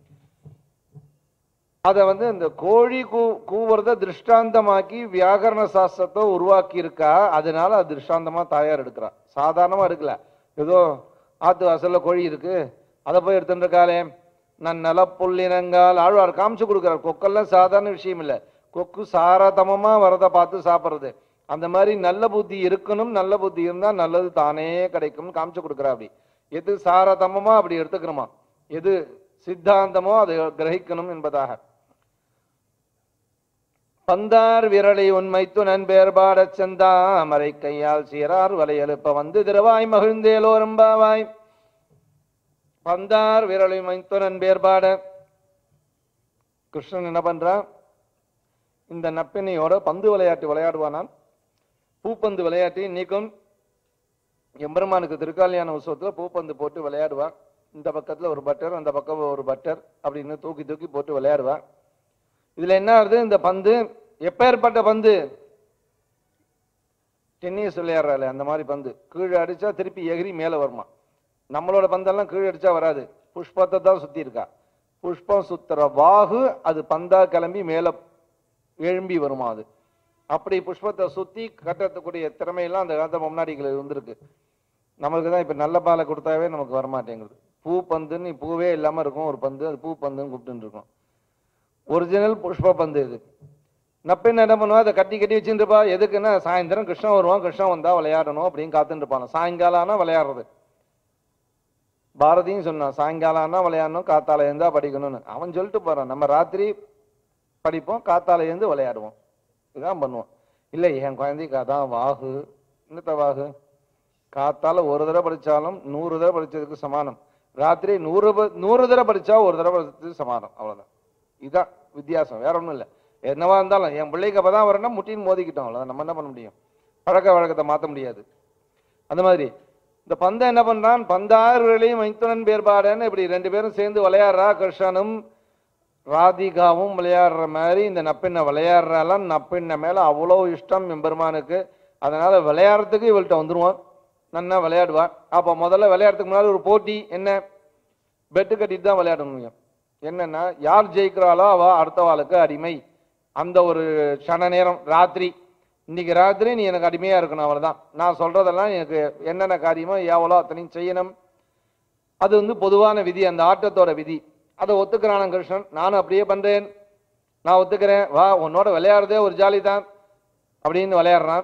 அதை வந்து இந்த கோழி கூ கூவுறத திருஷ்டாந்தமாக்கி வியாகரண சாஸ்திரத்தை உருவாக்கி இருக்கா அதனால அது திருஷ்டாந்தமா தாயார் எடுக்கிறா சாதாரணமா எடுக்கல ஏதோ ஆத்து வாசல்ல கோழி இருக்கு அதை போய் எடுத்துட்டு இருக்காளே நான் நல புல்லினங்கால் ஆழ்வார் காமிச்சு கொடுக்குறார் கொக்கெல்லாம் சாதாரண விஷயம் இல்லை கொக்கு சாரதமமா வரதை பார்த்து சாப்பிட்றது அந்த மாதிரி நல்ல புத்தி இருக்கணும் நல்ல புத்தி இருந்தா நல்லது தானே கிடைக்கும்னு காமிச்சு கொடுக்குறா அப்படி எது சாரதமமா அப்படி எடுத்துக்கணுமா எது சித்தாந்தமோ அதை கிரகிக்கணும் என்பதாக பந்தார் விரலை உண்மைத்து நண்பேர்பாடச் செந்தாமரை கையால் சீரார் வலையெழுப்ப வந்து திருவாய் மகிழ்ந்தேலோரம்பாவாய் பந்தார் விரலை மைத்து நண்பேர்பாட கிருஷ்ணன் என்ன பண்றான் இந்த நப்பினையோட பந்து விளையாட்டு விளையாடுவானான் பூப்பந்து விளையாட்டு இன்னைக்கும் எம்பெருமானுக்கு திருக்காலியான உற்சவத்துல பூப்பந்து போட்டு விளையாடுவான் இந்த பக்கத்துல ஒரு பட்டர் அந்த பக்கம் ஒரு பட்டர் அப்படின்னு தூக்கி தூக்கி போட்டு விளையாடுவான் இதுல என்ன ஆகுது இந்த பந்து எப்பேற்பட்ட பந்து டென்னிஸ் விளையாடுறாள் அந்த மாதிரி பந்து கீழே அடிச்சா திருப்பி எகிரி மேல வருமா நம்மளோட பந்தெல்லாம் கீழே அடிச்சா வராது புஷ்பத்தை தான் சுத்தி இருக்கா புஷ்பம் சுத்துற வாகு அது பந்தா கிளம்பி மேல எழும்பி வருமா அது அப்படி புஷ்பத்தை சுத்தி கட்டக்கூடிய திறமையெல்லாம் அந்த காலத்து முன்னாடிகள் இருந்திருக்கு நமக்கு தான் இப்ப நல்ல பாலை கொடுத்தாவே நமக்கு வரமாட்டேங்குது பூ பந்துன்னு பூவே இல்லாம இருக்கும் ஒரு பந்து அது பூ பந்துன்னு கூப்பிட்டு இருக்கோம் ஒரிஜினல் புஷ்ப பந்து இது நப்பின் என்ன பண்ணுவா அதை கட்டி கட்டி வச்சுட்டு இருப்பா எதுக்குன்னா சாயந்தரம் கிருஷ்ணன் வருவான் கிருஷ்ணன் வந்தா விளையாடணும் அப்படின்னு காத்துட்டு இருப்பான் சாயங்காலம் ஆனா விளையாடுறது பாரதியும் சொன்னான் சாயங்காலம் ஆனா விளையாடணும் காத்தால இருந்தா படிக்கணும்னு அவன் சொல்லிட்டு போறான் நம்ம ராத்திரி படிப்போம் காத்தால இருந்து விளையாடுவோம் இதுதான் பண்ணுவோம் இல்லை என் குழந்தைக்கு அதான் வாகு என்னத்த வாகு காத்தால ஒரு தடவை படிச்சாலும் நூறு தடவை படிச்சதுக்கு சமானம் ராத்திரி நூறு ப- நூறு தடவை படிச்சா ஒரு தடவை படிச்சதுக்கு சமானம் அவ்வளவுதான் இதான் வித்தியாசம் வேற ஒண்ணும் இல்லை என்னவா இருந்தாலும் என் பிள்ளைக்கு அப்பதான் வரணும் முட்டின்னு மோதிக்கிட்டோம் அவ்வளவுதான் நம்ம என்ன பண்ண முடியும் பழக்க வழக்கத்தை மாத்த முடியாது அந்த மாதிரி இந்த பந்தை என்ன பண்றான் பந்தாறுகளையும் மைத்துனன் பேர்பாடன்னு இப்படி ரெண்டு பேரும் சேர்ந்து விளையாடுறா கிருஷ்ணனும் ராதிகாவும் விளையாடுற மாதிரி இந்த நப்பெண்ணை விளையாடுறாலாம் நப்பெண்ணை மேல அவ்வளோ இஷ்டம் எம்பெருமானுக்கு அதனால விளையாடுறதுக்கு இவள்கிட்ட வந்துருவான் நன்னா விளையாடுவா அப்போ முதல்ல விளையாடுறதுக்கு முன்னாடி ஒரு போட்டி என்ன பெட்டு கட்டிட்டு தான் விளையாடணும் என்னன்னா யார் ஜெயிக்கிறாளோ அவ அடுத்த வாளுக்கு அடிமை அந்த ஒரு க்ஷண நேரம் ராத்திரி இன்னைக்கு ராத்திரி நீ எனக்கு அடிமையா இருக்கணும் அவ்வளவுதான் நான் சொல்றதெல்லாம் எனக்கு என்னென்ன காரியமோ எவ்வளோ அத்தனையும் செய்யணும் அது வந்து பொதுவான விதி அந்த ஆட்டத்தோட விதி அதை ஒத்துக்கிறான் கிருஷ்ணன் நானும் அப்படியே பண்றேன் நான் ஒத்துக்கிறேன் வா உன்னோட விளையாடுறதே ஒரு ஜாலி தான் அப்படின்னு விளையாடுறான்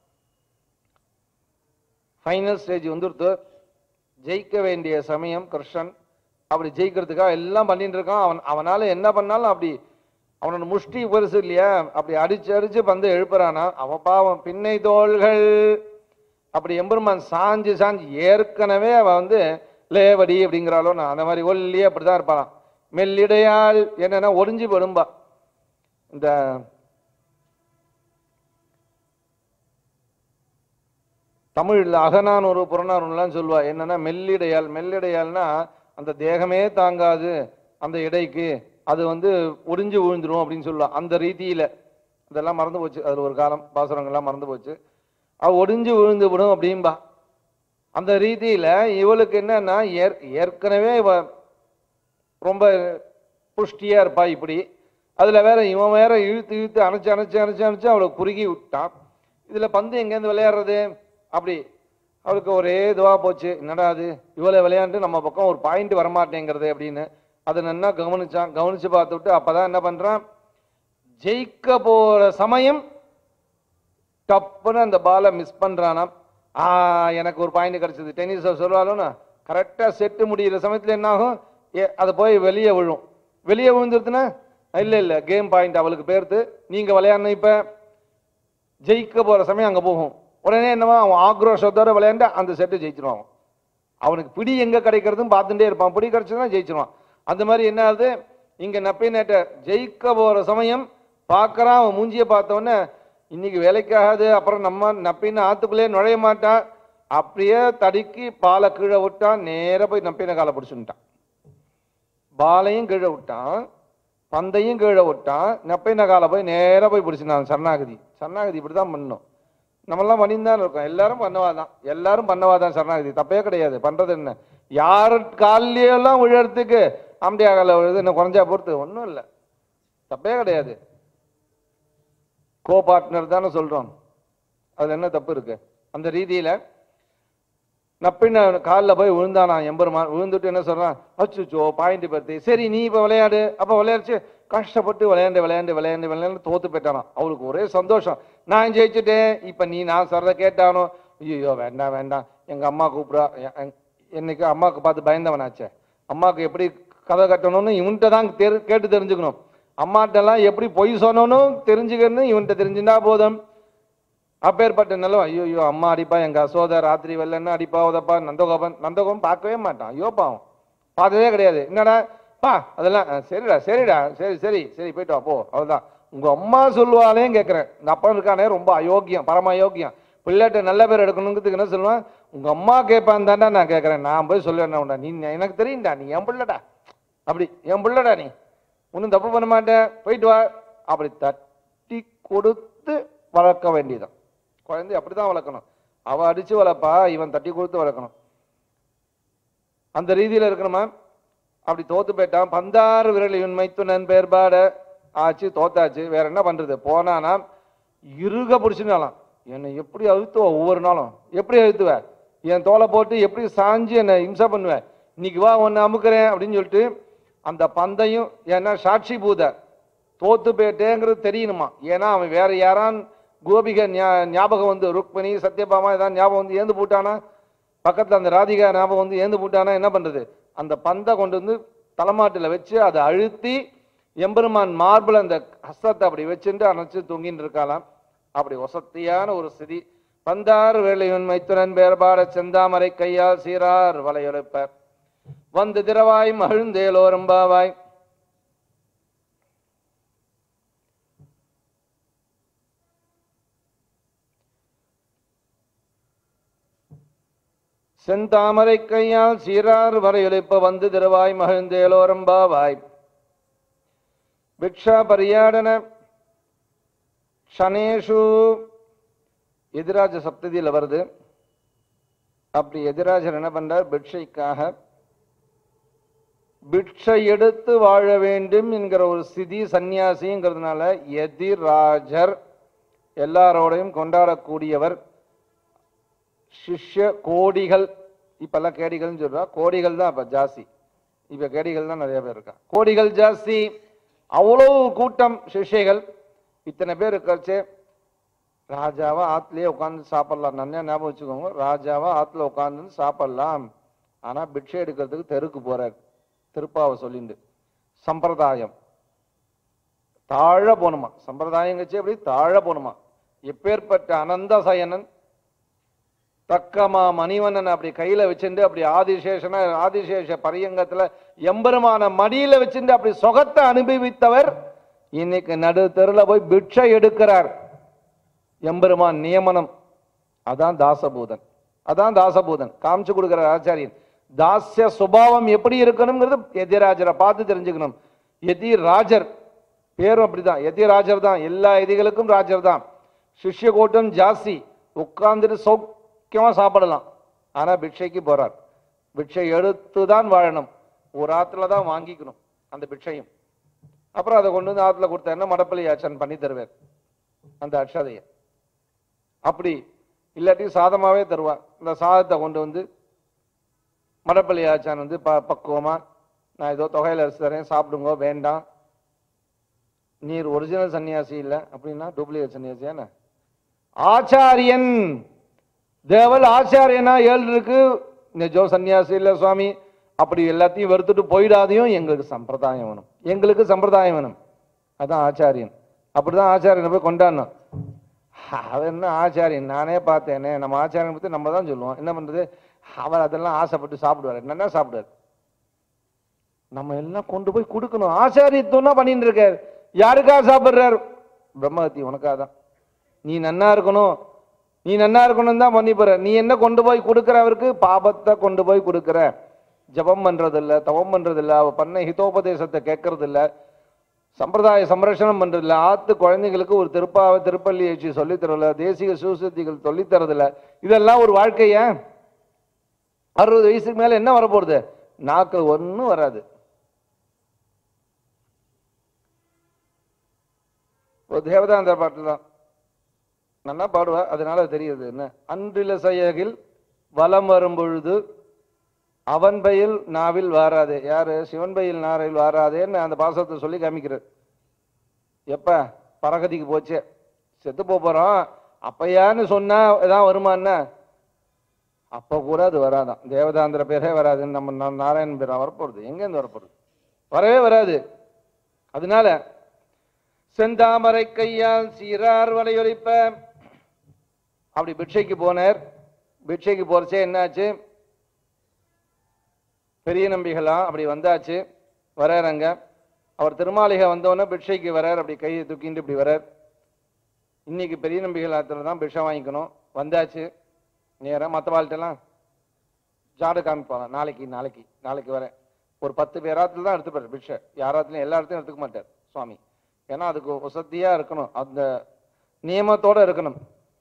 ஃபைனல் ஸ்டேஜ் வந்துருத்து ஜெயிக்க வேண்டிய சமயம் கிருஷ்ணன் அப்படி ஜெயிக்கிறதுக்காக எல்லாம் பண்ணிட்டு இருக்கான் அவன் அவனால என்ன பண்ணாலும் அப்படி அவனோட முஷ்டி பெருசு இல்லையா அப்படி அடிச்சு அடிச்சு பந்து எழுப்புறானா அவன் பாவம் பின்னை தோள்கள் அப்படி எம்பெருமான் சாஞ்சு சாஞ்சு ஏற்கனவே அவன் வந்து லேவடி அப்படிங்கிறாளோ நான் அந்த மாதிரி ஒல்லியே அப்படிதான் இருப்பானாம் மெல்லிடையாள் என்னன்னா ஒடிஞ்சு போடும்பா இந்த தமிழ்ல அகநானூறு புறநானூறுலாம் சொல்லுவா என்னன்னா மெல்லிடையாள் மெல்லிடையாள்னா அந்த தேகமே தாங்காது அந்த இடைக்கு அது வந்து ஒடிஞ்சு விழுந்துரும் அப்படின்னு சொல்லுவா அந்த ரீதியில இதெல்லாம் மறந்து போச்சு அதுல ஒரு காலம் பாசுரங்கள்லாம் மறந்து போச்சு அவ ஒடிஞ்சு விழுந்து விடும் அப்படின்பா அந்த ரீதியில இவளுக்கு என்னன்னா ஏற்- ஏற்கனவே இவ ரொம்ப புஷ்டியா இருப்பா இப்படி அதுல வேற இவன் வேற இழுத்து இழுத்து அணைச்சு அணைச்சு அணைச்சு அணைச்சு அவளை குறுகி விட்டான் இதுல பந்து எங்கேருந்து விளையாடுறது அப்படி அவருக்கு ஒரே இதுவாக போச்சு என்னடா அது இவ்வளோ விளையாண்டு நம்ம பக்கம் ஒரு பாயிண்ட் வரமாட்டேங்கிறது அப்படின்னு அதை நல்லா கவனிச்சான் கவனிச்சு பார்த்துட்டு அப்பதான் என்ன பண்றான் ஜெயிக்க போற சமயம் டப்புன்னு அந்த பாலை மிஸ் பண்றானாம் ஆ எனக்கு ஒரு பாயிண்ட் கிடைச்சது டென்னிஸ் சொல்லுவாலும் கரெக்டா செட்டு முடியிற சமயத்துல என்ன ஆகும் ஏ, அது போய் வெளியே விழும் வெளியே விழுந்துருதுன்னா இல்ல இல்ல கேம் பாயிண்ட் அவளுக்கு பேர்த்து நீங்க விளையாடணும் இப்ப ஜெயிக்க போற சமயம் அங்க போகும் உடனே என்னவா அவன் ஆக்ரோஷத்தோட விளையாண்டு அந்த செட்டு ஜெயிச்சிருவான் அவன். அவனுக்கு பிடி எங்க கிடைக்கிறதும் பார்த்துட்டே இருப்பான் பிடி கிடைச்சதுன்னா ஜெயிச்சிருவான் அந்த மாதிரி என்ன ஆகுது இங்க நப்பினேட்ட ஜெயிக்க போற சமயம் பார்க்கறான் அவன் மூஞ்சிய பார்த்த உடனே இன்னைக்கு வேலைக்காகாது அப்புறம் நம்ம நப்பின்னு ஆத்துக்குள்ளே நுழைய மாட்டான் அப்படியே தடுக்கி பாலை கீழே விட்டான் நேரா போய் நப்பின காலை பிடிச்சுட்டான் பாலையும் கீழே விட்டான் பந்தையும் கீழே விட்டான் நப்பின காலை போய் நேரா போய் பிடிச்சினான் சரணாகதி சரணாகதி இப்படிதான் பண்ணணும் நம்மெல்லாம் பண்ணிதான் இருக்கோம் எல்லாரும் பண்ணவாதான் எல்லாரும் பண்ணவாதான் சரணாகதி தப்பே கிடையாது பண்றது என்ன யாரு காலியெல்லாம் விழறதுக்கு ஆம்படியா கால விழுது இன்னும் குறைஞ்சா பொறுத்து ஒன்றும் இல்லை தப்பே கிடையாது கோ பார்ட்னர் தானே சொல்றோம் அதுல என்ன தப்பு இருக்கு அந்த ரீதியில நப்பின்ன காலில் போய் விழுந்தானா எம்பெருமான் விழுந்துட்டு என்ன சொல்றான் அச்சுச்சோ பாயிண்ட் பத்தி சரி நீ இப்ப விளையாடு அப்ப விளையாடுச்சு கஷ்டப்பட்டு விளையாண்டு விளையாண்டு விளையாண்டு விளையாண்டு தோத்து போயிட்டானாம் அவளுக்கு ஒரே சந்தோஷம் நான் ஜெயிச்சுட்டேன் இப்ப நீ நான் சொல்றத கேட்டானோ ஐயோ வேண்டாம் வேண்டாம் எங்க அம்மா கூப்பிடுறா எ- எ- என்னைக்கு அம்மாவுக்கு பார்த்து பயந்தவனாச்சே அம்மாவுக்கு எப்படி கதை கட்டணும்னு இவன்கிட்ட தான் தெரு கேட்டு தெரிஞ்சுக்கணும் அம்மாட்டெல்லாம் எப்படி பொய் சொன்னணும் தெரிஞ்சுக்கணும் இவன்கிட்ட தெரிஞ்சுட்டா போதும் அப்பேற்பட்ட நிலம் ஐயோ ஐயோ அம்மா அடிப்பா எங்க அசோதா ராத்திரி வெள்ளன்னு அடிப்பா உதப்பா நந்தகோபன் நந்தகோபன் பார்க்கவே மாட்டான் ஐயோ பாவம் பார்த்ததே கிடையாது என்னடா பா அதெல்லாம் அஹ், சரிடா சரிடா சரி சரி சரி போயிட்டு வா போ அவ்வளவுதான் உங்க அம்மா சொல்லுவாளேன்னு கேட்கிறேன் இந்த அப்பன் இருக்கானே ரொம்ப அயோக்கியம் பரம அயோக்கியம் பிள்ளைகிட்ட நல்ல பேர் எடுக்கணுங்கிறதுக்கு என்ன சொல்லுவேன் உங்க அம்மா கேட்பான் தாண்டா நான் கேட்கறேன் நான் போய் சொல்லுவேன் உண்டா நீ எனக்கு தெரியும்டா நீ என் பிள்ளைடா அப்படி என் பிள்ளைடா நீ ஒன்றும் தப்பு பண்ண மாட்டேன் போயிட்டு வா அப்படி தட்டி கொடுத்து வளர்க்க வேண்டியதான் குழந்தை அப்படிதான் வளர்க்கணும் அவ அடிச்சு வளர்ப்பா இவன் தட்டி கொடுத்து வளர்க்கணும் அந்த ரீதியில இருக்கணுமா அப்படி தோத்து போயிட்டான் பந்தாறு விரல் இவன் மைத்துனன் பேர்பாட ஆச்சு தோத்தாச்சு வேற என்ன பண்றது போனானா இருக பிடிச்சுனாலாம் என்னை எப்படி அழுத்துவ ஒவ்வொரு நாளும் எப்படி அழுத்துவ என் தோலை போட்டு எப்படி சாஞ்சு என்னை இம்சை பண்ணுவ இன்னைக்கு வா ஒன்னு அமுக்குறேன் அப்படின்னு சொல்லிட்டு அந்த பந்தையும் ஏன்னா சாட்சி பூத தோத்து போயிட்டேங்கிறது தெரியணுமா ஏன்னா அவன் வேற யாரான் கோபிகை ஞா- ஞாபகம் வந்து ருக்மிணி சத்யபாமா ஏதாவது ஞாபகம் வந்து ஏந்து போட்டானா பக்கத்துல அந்த ராதிகா ஞாபகம் வந்து ஏந்து போட்டானா என்ன பண்றது அந்த பந்தை கொண்டு வந்து தலைமாட்டில் வச்சு அதை அழுத்தி எம்பெருமான் மார்பிள் அந்த ஹஸ்தத்தை அப்படி வச்சுட்டு அணைச்சு தொங்கின்னு இருக்காளாம் அப்படி வசத்தியான ஒரு ஸ்திதி பந்தார் வேலையுன் மைத்துனன் பேர்பாட செந்தாமரை கையால் சீரார் வலையொலிப்ப வந்து திரவாய் மகிழ்ந்தேலோரம்பாவாய் செந்தாமரை கையால் சீரார் வரையொலிப்ப வந்து திருவாய் மகிழ்ந்தேலோரம்பாவாய் பிக்ஷா பரியாடன க்ஷணேஷு எதிராஜ சப்ததியில வருது அப்படி எதிராஜர் என்ன பண்றார் பிக்ஷைக்காக பிக்ஷை எடுத்து வாழ வேண்டும் என்கிற ஒரு ஸ்திதி சந்நியாசிங்கிறதுனால எதிராஜர் எல்லாரோடையும் கொண்டாடக்கூடியவர் சிஷ்ய கோடிகள் இப்பெல்லாம் கேடிகள்னு சொல்றா கோடிகள் தான் இப்ப ஜாஸ்தி இப்ப கேடிகள் தான் நிறைய பேர் இருக்கா கோடிகள் ஜாஸ்தி அவ்வளவு கூட்டம் சிஷ்யைகள் இத்தனை பேர் இருக்கச்சே ராஜாவா ஆத்துலயே உட்காந்து சாப்பிடலாம் நல்லா ஞாபகம் வச்சுக்கோங்க ராஜாவா ஆத்துல உட்காந்து சாப்பிடலாம் ஆனா பிக்ஷை எடுக்கிறதுக்கு தெருக்கு போறார் திருப்பாவை சொல்லிண்டு சம்பிரதாயம் தாழ போகணுமா சம்பிரதாயங்கச்சு அப்படி தாழ போகணுமா எப்பேற்பட்ட அனந்த சயனன் தக்கமா மணிவண்ணன் அப்படி கையில வச்சுட்டு அப்படி ஆதிசேஷனா ஆதிசேஷ பரியங்கத்துல எம்பெருமான மடியில வச்சுட்டு அப்படி சுகத்தை அனுபவித்தவர் இன்னைக்கு நடு தெருல போய் பிட்சை எடுக்கிறார் எம்பெருமான் நியமனம் அதான் தாசபூதன் அதான் தாசபூதன் காமிச்சு கொடுக்கிறார் ஆச்சாரியன் தாஸ்ய சுபாவம் எப்படி இருக்கணுங்கிறது எதிராஜரை பார்த்து தெரிஞ்சுக்கணும் எதி ராஜர் பேரும் அப்படிதான் எதி ராஜர் தான் எல்லா எதிகளுக்கும் ராஜர் தான் சிஷ்ய கூட்டம் ஜாஸ்தி உட்கார்ந்துட்டு சௌக்கியமா சாப்பிடலாம் ஆனா பிக்ஷைக்கு போறார் பிக்ஷை எடுத்து தான் வாழணும் ஒரு ஆத்துல தான் வாங்கிக்கணும் அந்த பிக்ஷையும் அப்புறம் அதை கொண்டு வந்து ஆத்துல கொடுத்தேன்னா மடப்பள்ளி ஆச்சன் பண்ணி தருவார் அந்த அக்ஷதையை அப்படி இல்லாட்டி சாதமாவே தருவா இந்த சாதத்தை கொண்டு வந்து மடப்பள்ளி ஆச்சான் வந்து ப பக்குவமா நான் ஏதோ தொகையில அரிசி தரேன் சாப்பிடுங்க வேண்டாம் நீர் ஒரிஜினல் சன்னியாசி இல்லை அப்படின்னா டூப்ளிகேட் சன்னியாசி என்ன ஆச்சாரியன் தேவல் ஆச்சாரியனா ஏழு இருக்கு நிஜம் சன்னியாசி இல்லை சுவாமி அப்படி எல்லாத்தையும் வெறுத்துட்டு போயிடாதையும் எங்களுக்கு சம்பிரதாயம் வேணும் எங்களுக்கு சம்பிரதாயம் வேணும் அதான் ஆச்சாரியன் அப்படிதான் ஆச்சாரியனை போய் கொண்டாடணும் அவர் என்ன ஆச்சாரியன் நானே பார்த்தேனே நம்ம ஆச்சாரியனை பத்தி நம்ம தான் சொல்லுவோம் என்ன பண்றது அவர் அதெல்லாம் ஆசைப்பட்டு சாப்பிடுவாரு என்னன்னா சாப்பிடுவாரு நம்ம எல்லாம் கொண்டு போய் கொடுக்கணும் ஆச்சாரியத்துவம் தான் பண்ணிட்டு இருக்காரு யாருக்கா சாப்பிடுறாரு பிரம்மஹத்தி உனக்காக தான் நீ நன்னா இருக்கணும் நீ நன்னா இருக்கணும் தான் பண்ணி போற நீ என்ன கொண்டு போய் கொடுக்குற அவருக்கு பாபத்தை கொண்டு போய் கொடுக்குற ஜபம் பண்றது இல்ல தவம் பண்றது இல்ல அவ பண்ண ஹிதோபதேசத்தை கேட்கறது இல்ல சம்பிரதாய சம்ரட்சணம் பண்றது இல்ல ஆத்து குழந்தைங்களுக்கு ஒரு திருப்பாவை திருப்பள்ளி ஏச்சி சொல்லித் தரல தேசிக சுசத்திகள் சொல்லித் தரதில்ல இதெல்லாம் ஒரு வாழ்க்கைய அறுபது வயசுக்கு மேல என்ன வரப்போகுது நாக்கள் ஒன்றும் வராது ஒரு தேவதாந்த பாட்டில் தான் நல்லா பாடுவா அதனால தெரியுது என்ன அன்றில செயகில் வலம் வரும் பொழுது அவன் பயில் நாவில் வாராதே யாரு சிவன் பயில் நாவில் வாராதேன்னு அந்த பாசத்தை சொல்லி காமிக்கிறார் எப்ப பரகதிக்கு போச்சே செத்து போப் போறோம் அப்பயான்னு சொன்னா ஏதாவது வருமான்னா அப்ப கூட அது வராதான் தேவதாந்திர பேரே வராதுன்னு நம்ம நா- நாராயணன் பேரா வரப்போறது எங்கேருந்து வரப்போறது வரவே வராது அதனால செந்தாமரை கையால் சீரார் வலையொலிப்ப அப்படி பிட்சைக்கு போனார் பிட்சைக்கு போறச்சே என்னாச்சு பெரிய நம்பிகளா அப்படி வந்தாச்சு வராருங்க அவர் திருமாளிகை வந்தோடனே பிட்சைக்கு வரார் அப்படி கையை தூக்கிட்டு இப்படி வரார் இன்னைக்கு பெரிய நம்பிகள் ஆத்துல தான் பிட்சை வாங்கிக்கணும் வந்தாச்சு நேரா மற்ற வாழ்ட்டெல்லாம் ஜாடு காமிப்பாங்க நாளைக்கு நாளைக்கு நாளைக்கு வரேன் ஒரு பத்து பேராத்துல தான் எடுத்துப்பாரு பிட்சை யாராத்துலையும் எல்லா இடத்துலையும் எடுத்துக்க மாட்டார் சுவாமி ஏன்னா அதுக்கு வசதியா இருக்கணும் அந்த நியமத்தோட இருக்கணும்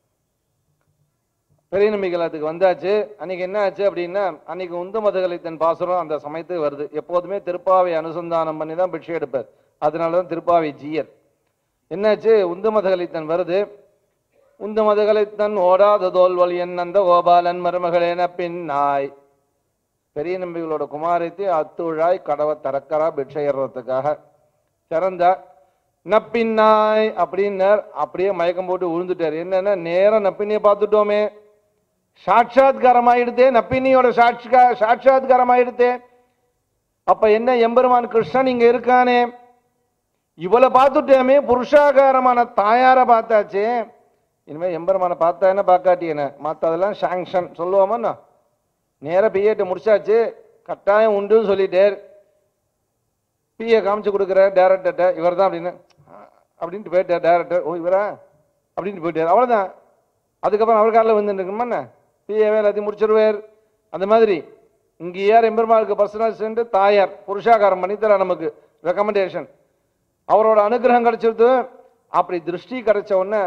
பெரிய நம்பிகள் அதுக்கு வந்தாச்சு அன்னைக்கு என்ன ஆச்சு அப்படின்னா அன்னைக்கு உந்து மதகலைத்தன் பாசுரம் அந்த சமயத்துக்கு வருது எப்போதுமே திருப்பாவை அனுசந்தானம் பண்ணி தான் பிட்சை எடுப்பார் அதனால தான் திருப்பாவை ஜீயர் என்னாச்சு உந்து மதகலைத்தன் வருது உந்து மதகலைத்தன் ஓடாத தோல்வல் என் அந்த கோபாலன் மருமகளேன பின்னாய் பெரிய நம்பிகளோட குமாரத்தை அத்துழாய் கடவை திறக்கறா பிட்சை ஏறுறதுக்காக திறந்தா நப்பின்னாய் அப்படின்னார் அப்படியே மயக்கம் போட்டு விழுந்துட்டார் என்னன்னா நேரம் நப்பினியை பார்த்துட்டோமே சாட்சாத்காரம் ஆயிடுதே நப்பினியோட சாட்சிகா சாட்சாத்காரம் ஆயிடுதே அப்ப என்ன எம்பெருமான் கிருஷ்ணன் இங்க இருக்கானே இவளை பார்த்துட்டோமே புருஷாகாரமான தாயார பார்த்தாச்சே இனிமே எம்பெருமானை பார்த்தா என்ன பார்க்காட்டி என்ன மற்றதெல்லாம் சாங்ஷன் சொல்லுவோமா நேரா பிஏட்ட முடிச்சாச்சு கட்டாயம் உண்டுன்னு சொல்லிட்டார் பிஏ காமிச்சு கொடுக்குறார் டேரக்டர்கிட்ட இவர் தான் அப்படின்னு அப்படின்ட்டு போயிட்டார் டேரக்டர் ஓ இவரா அப்படின்ட்டு போயிட்டார் அவ்வளோதான் அதுக்கப்புறம் அவர் காலில் வந்து நிற்கணுமா பிஏவே எல்லாத்தையும் முடிச்சிருவார் அந்த மாதிரி இங்கே யார் எம்பெருமாளுக்கு பர்சனல் சென்று தாயார் புருஷாகாரம் பண்ணித்தரா நமக்கு ரெக்கமெண்டேஷன் அவரோட அனுகிரகம் கிடைச்சிருது அப்படி திருஷ்டி கிடைச்ச உடனே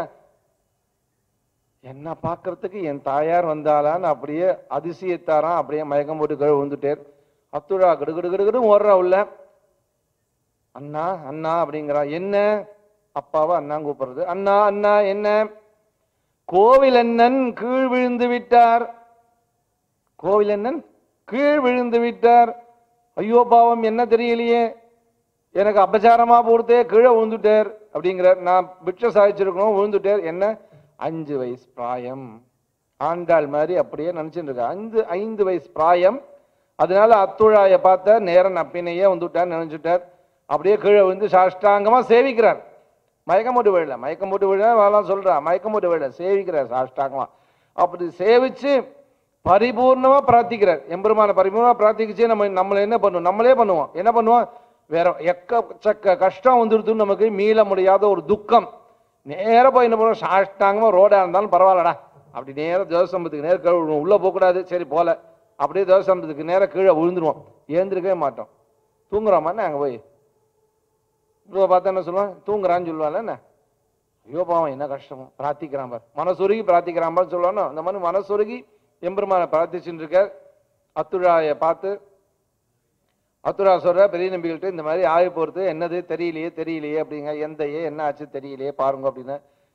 என்ன பார்க்கறதுக்கு என் தாயார் வந்தாளான்னு அப்படியே அதிசயத்தாராம் அப்படியே மயக்கம் போட்டு கழுவு விழுந்துட்டார் அத்துழா கிடுகிடு கிடுகிடு ஓடுறா உள்ள அண்ணா அண்ணா அப்படிங்கிறா என்ன அப்பாவை அண்ணா கூப்பிடுறது அண்ணா அண்ணா என்ன கோவில் அண்ணன் கீழ் விழுந்து விட்டார் கோவில் அண்ணன் கீழ் விழுந்து விட்டார் ஐயோ பாவம் என்ன தெரியலையே எனக்கு அபச்சாரமா போடுத்தே கீழே விழுந்துட்டார் அப்படிங்கிறார் நான் பிட்சை சாதிச்சிருக்கணும் விழுந்துட்டார் என்ன அஞ்சு வயசு பிராயம் ஆண்டாள் மாதிரி அப்படியே நினைச்சிட்டு இருக்கா அஞ்சு ஐந்து வயசு பிராயம் அதனால அத்துழாய பார்த்த நேரம் நப்பினையே வந்துட்டார் நினைச்சுட்டார் அப்படியே கீழே விழுந்து சாஷ்டாங்கமா சேவிக்கிறார் மயக்கம் போட்டு விழல மயக்கம் போட்டு விழ வேலாம் சொல்றா மயக்கம் போட்டு விழல சேவிக்கிறார் சாஷ்டாங்கமா அப்படி சேவிச்சு பரிபூர்ணமா பிரார்த்திக்கிறார் எம்பெருமான பரிபூர்ணமா பிரார்த்திக்கிச்சு நம்ம நம்மள என்ன பண்ணுவோம் நம்மளே பண்ணுவோம் என்ன பண்ணுவோம் வேற எக்கச்சக்க கஷ்டம் வந்துருதுன்னு நமக்கு மீள முடியாத ஒரு துக்கம் நேரா போய் என்ன பண்ணுவோம் சாஷ்டாங்கமா ரோடா இருந்தாலும் பரவாயில்லடா அப்படி நேரா தேவசம்பத்துக்கு நேரம் கீழே விழுவோம் உள்ள போகக்கூடாது சரி போல அப்படியே தேவசம்பத்துக்கு நேரா கீழே விழுந்துருவோம் ஏந்திருக்கவே மாட்டோம் தூங்குறோமா அங்க போய் இப்போ பார்த்தா என்ன சொல்லுவான் தூங்குறான்னு சொல்லுவான்ல என்ன ஐயோ பாவம் என்ன கஷ்டமோ பிரார்த்திக்கிறான் பார் மனசுருகி பிரார்த்திக்கிறான் பார் சொல்லுவானோ அந்த மாதிரி மனசுருகி எம்பெருமானை பிரார்த்திச்சுட்டு இருக்கார் அத்துழாயை பார்த்து அத்துழா சொல்ற பெரிய நம்பிகள்கிட்ட இந்த மாதிரி ஆய போறது என்னது தெரியலையே தெரியலையே அப்படிங்க எந்த ஏ என்ன ஆச்சு தெரியலையே பாருங்க அப்படின்னு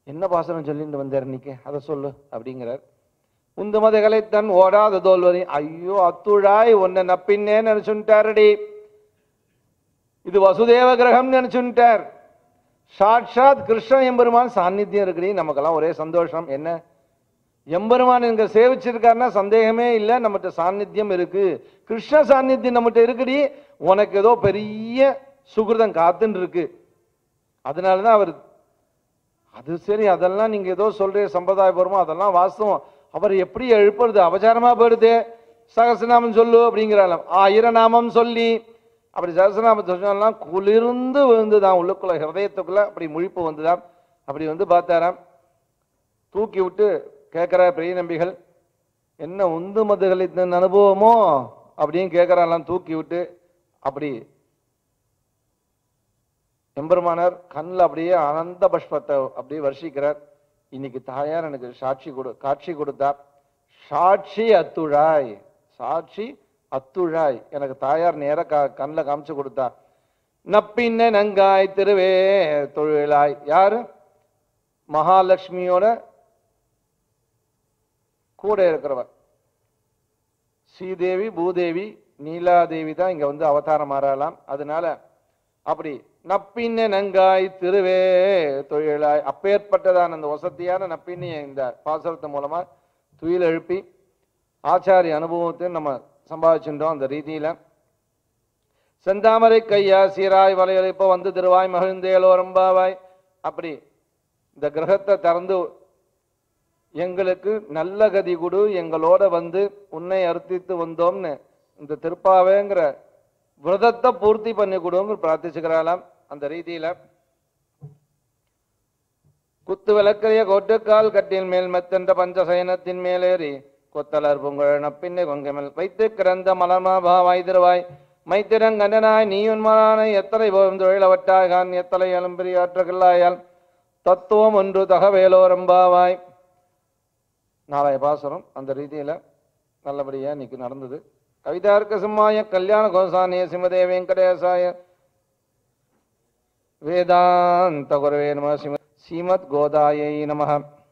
என்ன பாசனம் சொல்லிட்டு வந்தார் இன்னைக்கு அதை சொல்லு அப்படிங்கிறார் உந்து மதைகளை தன் ஓடாத தோல்வரி ஐயோ அத்துழாய் உன்னை நப்பின்னே நினைச்சுட்டாரடி இது வசுதேவ கிரகம் நினைச்சுட்டார் சாட்சாத் கிருஷ்ண எம்பெருமான் சாநித்தியம் இருக்குடி நமக்கெல்லாம் ஒரே சந்தோஷம் என்ன எம்பெருமான் இங்க சேவிச்சிருக்காருன்னா சந்தேகமே இல்லை நம்மகிட்ட சாநித்தியம் இருக்கு கிருஷ்ண சாநித்தியம் நம்மகிட்ட இருக்குடி உனக்கு ஏதோ பெரிய சுகிருதம் காத்துன்னு இருக்கு அதனாலதான் அவர் அது சரி அதெல்லாம் நீங்க ஏதோ சொல்ற சம்பிரதாயபூர்வமா அதெல்லாம் வாஸ்தவம் அவர் எப்படி எழுப்புறது அபச்சாரமா போயிடுது சகசநாமம் சொல்லு அப்படிங்கிறாராம் ஆயிரம் நாமம் சொல்லி அப்படி சகசநாமம் சொன்னாலாம் குளிர்ந்து விழுந்துதான் உள்ளுக்குள்ள ஹிருதயத்துக்குள்ள அப்படி முழிப்பு வந்துதான் அப்படி வந்து பார்த்தாராம் தூக்கி விட்டு கேட்கிறார் பெரிய நம்பிகள் என்ன உந்து மதுகளின் அனுபவமோ அப்படின்னு கேட்கறாலாம் தூக்கி விட்டு அப்படி எம்பெருமானார் கண்ணில் அப்படியே ஆனந்த பஷ்பத்தை அப்படியே வர்ஷிக்கிறார் இன்னைக்கு தாயார் எனக்கு சாட்சி கொடு காட்சி கொடுத்தார் சாட்சி அத்துழாய் சாட்சி அத்துழாய் எனக்கு தாயார் நேர க கண்ணில் காமிச்சு கொடுத்தா நப்பின்ன நங்காய் திருவே தொழிலாய் யாரு மகாலட்சுமியோட கூட இருக்கிறவர் ஸ்ரீதேவி பூதேவி நீலாதேவி தான் இங்க வந்து அவதாரம் மாறலாம் அதனால அப்படி நப்பின்ன நங்காய் திருவே தொழிலாய் அப்பேற்பட்டதான அந்த வசதியான நப்பின்னைய இந்த பாசனத்து மூலமா துயில் எழுப்பி ஆச்சாரிய அனுபவத்தை நம்ம சம்பாதிச்சுட்டோம் அந்த ரீதியில செந்தாமரை கையா சீராய் வலையழைப்ப வந்து திருவாய் மகிழ்ந்தேலோ ரம்பாவாய் அப்படி இந்த கிரகத்தை திறந்து எங்களுக்கு நல்ல கதி கொடு எங்களோட வந்து உன்னை அர்த்தித்து வந்தோம்னு இந்த திருப்பாவேங்கிற விரதத்தை பூர்த்தி பண்ணி கொடுங்க பிரார்த்திச்சுக்கிறாளாம் அந்த ரீதியில குத்து விளக்கரிய கோட்டுக்கால் கட்டில் மேல் மெத்தென்ற பஞ்சசயனத்தின் மேலேறி கொத்தலர் பொங்கல் நப்பின்னை கொங்கமல் வைத்து கிடந்த மலர்மா பாவாய் திருவாய் மைத்திரங்கண்டனாய் நீயுன்மரானை எத்தனை போகும் தொழிலவட்டாகான் எத்தனை எலும்பெரியாற்றுகளாயால் தத்துவம் ஒன்று தகவேலோரம்பாவாய் நாளைய பாசுரம் அந்த ரீதியில நல்லபடியா இன்னைக்கு நடந்தது கவிதார்க்க சிம்மாய கல்யாண கோசானிய சிமதே வெங்கடேசாய வேதாந்த குரவே நம ஸ்ரீமத் கோதாயை நமः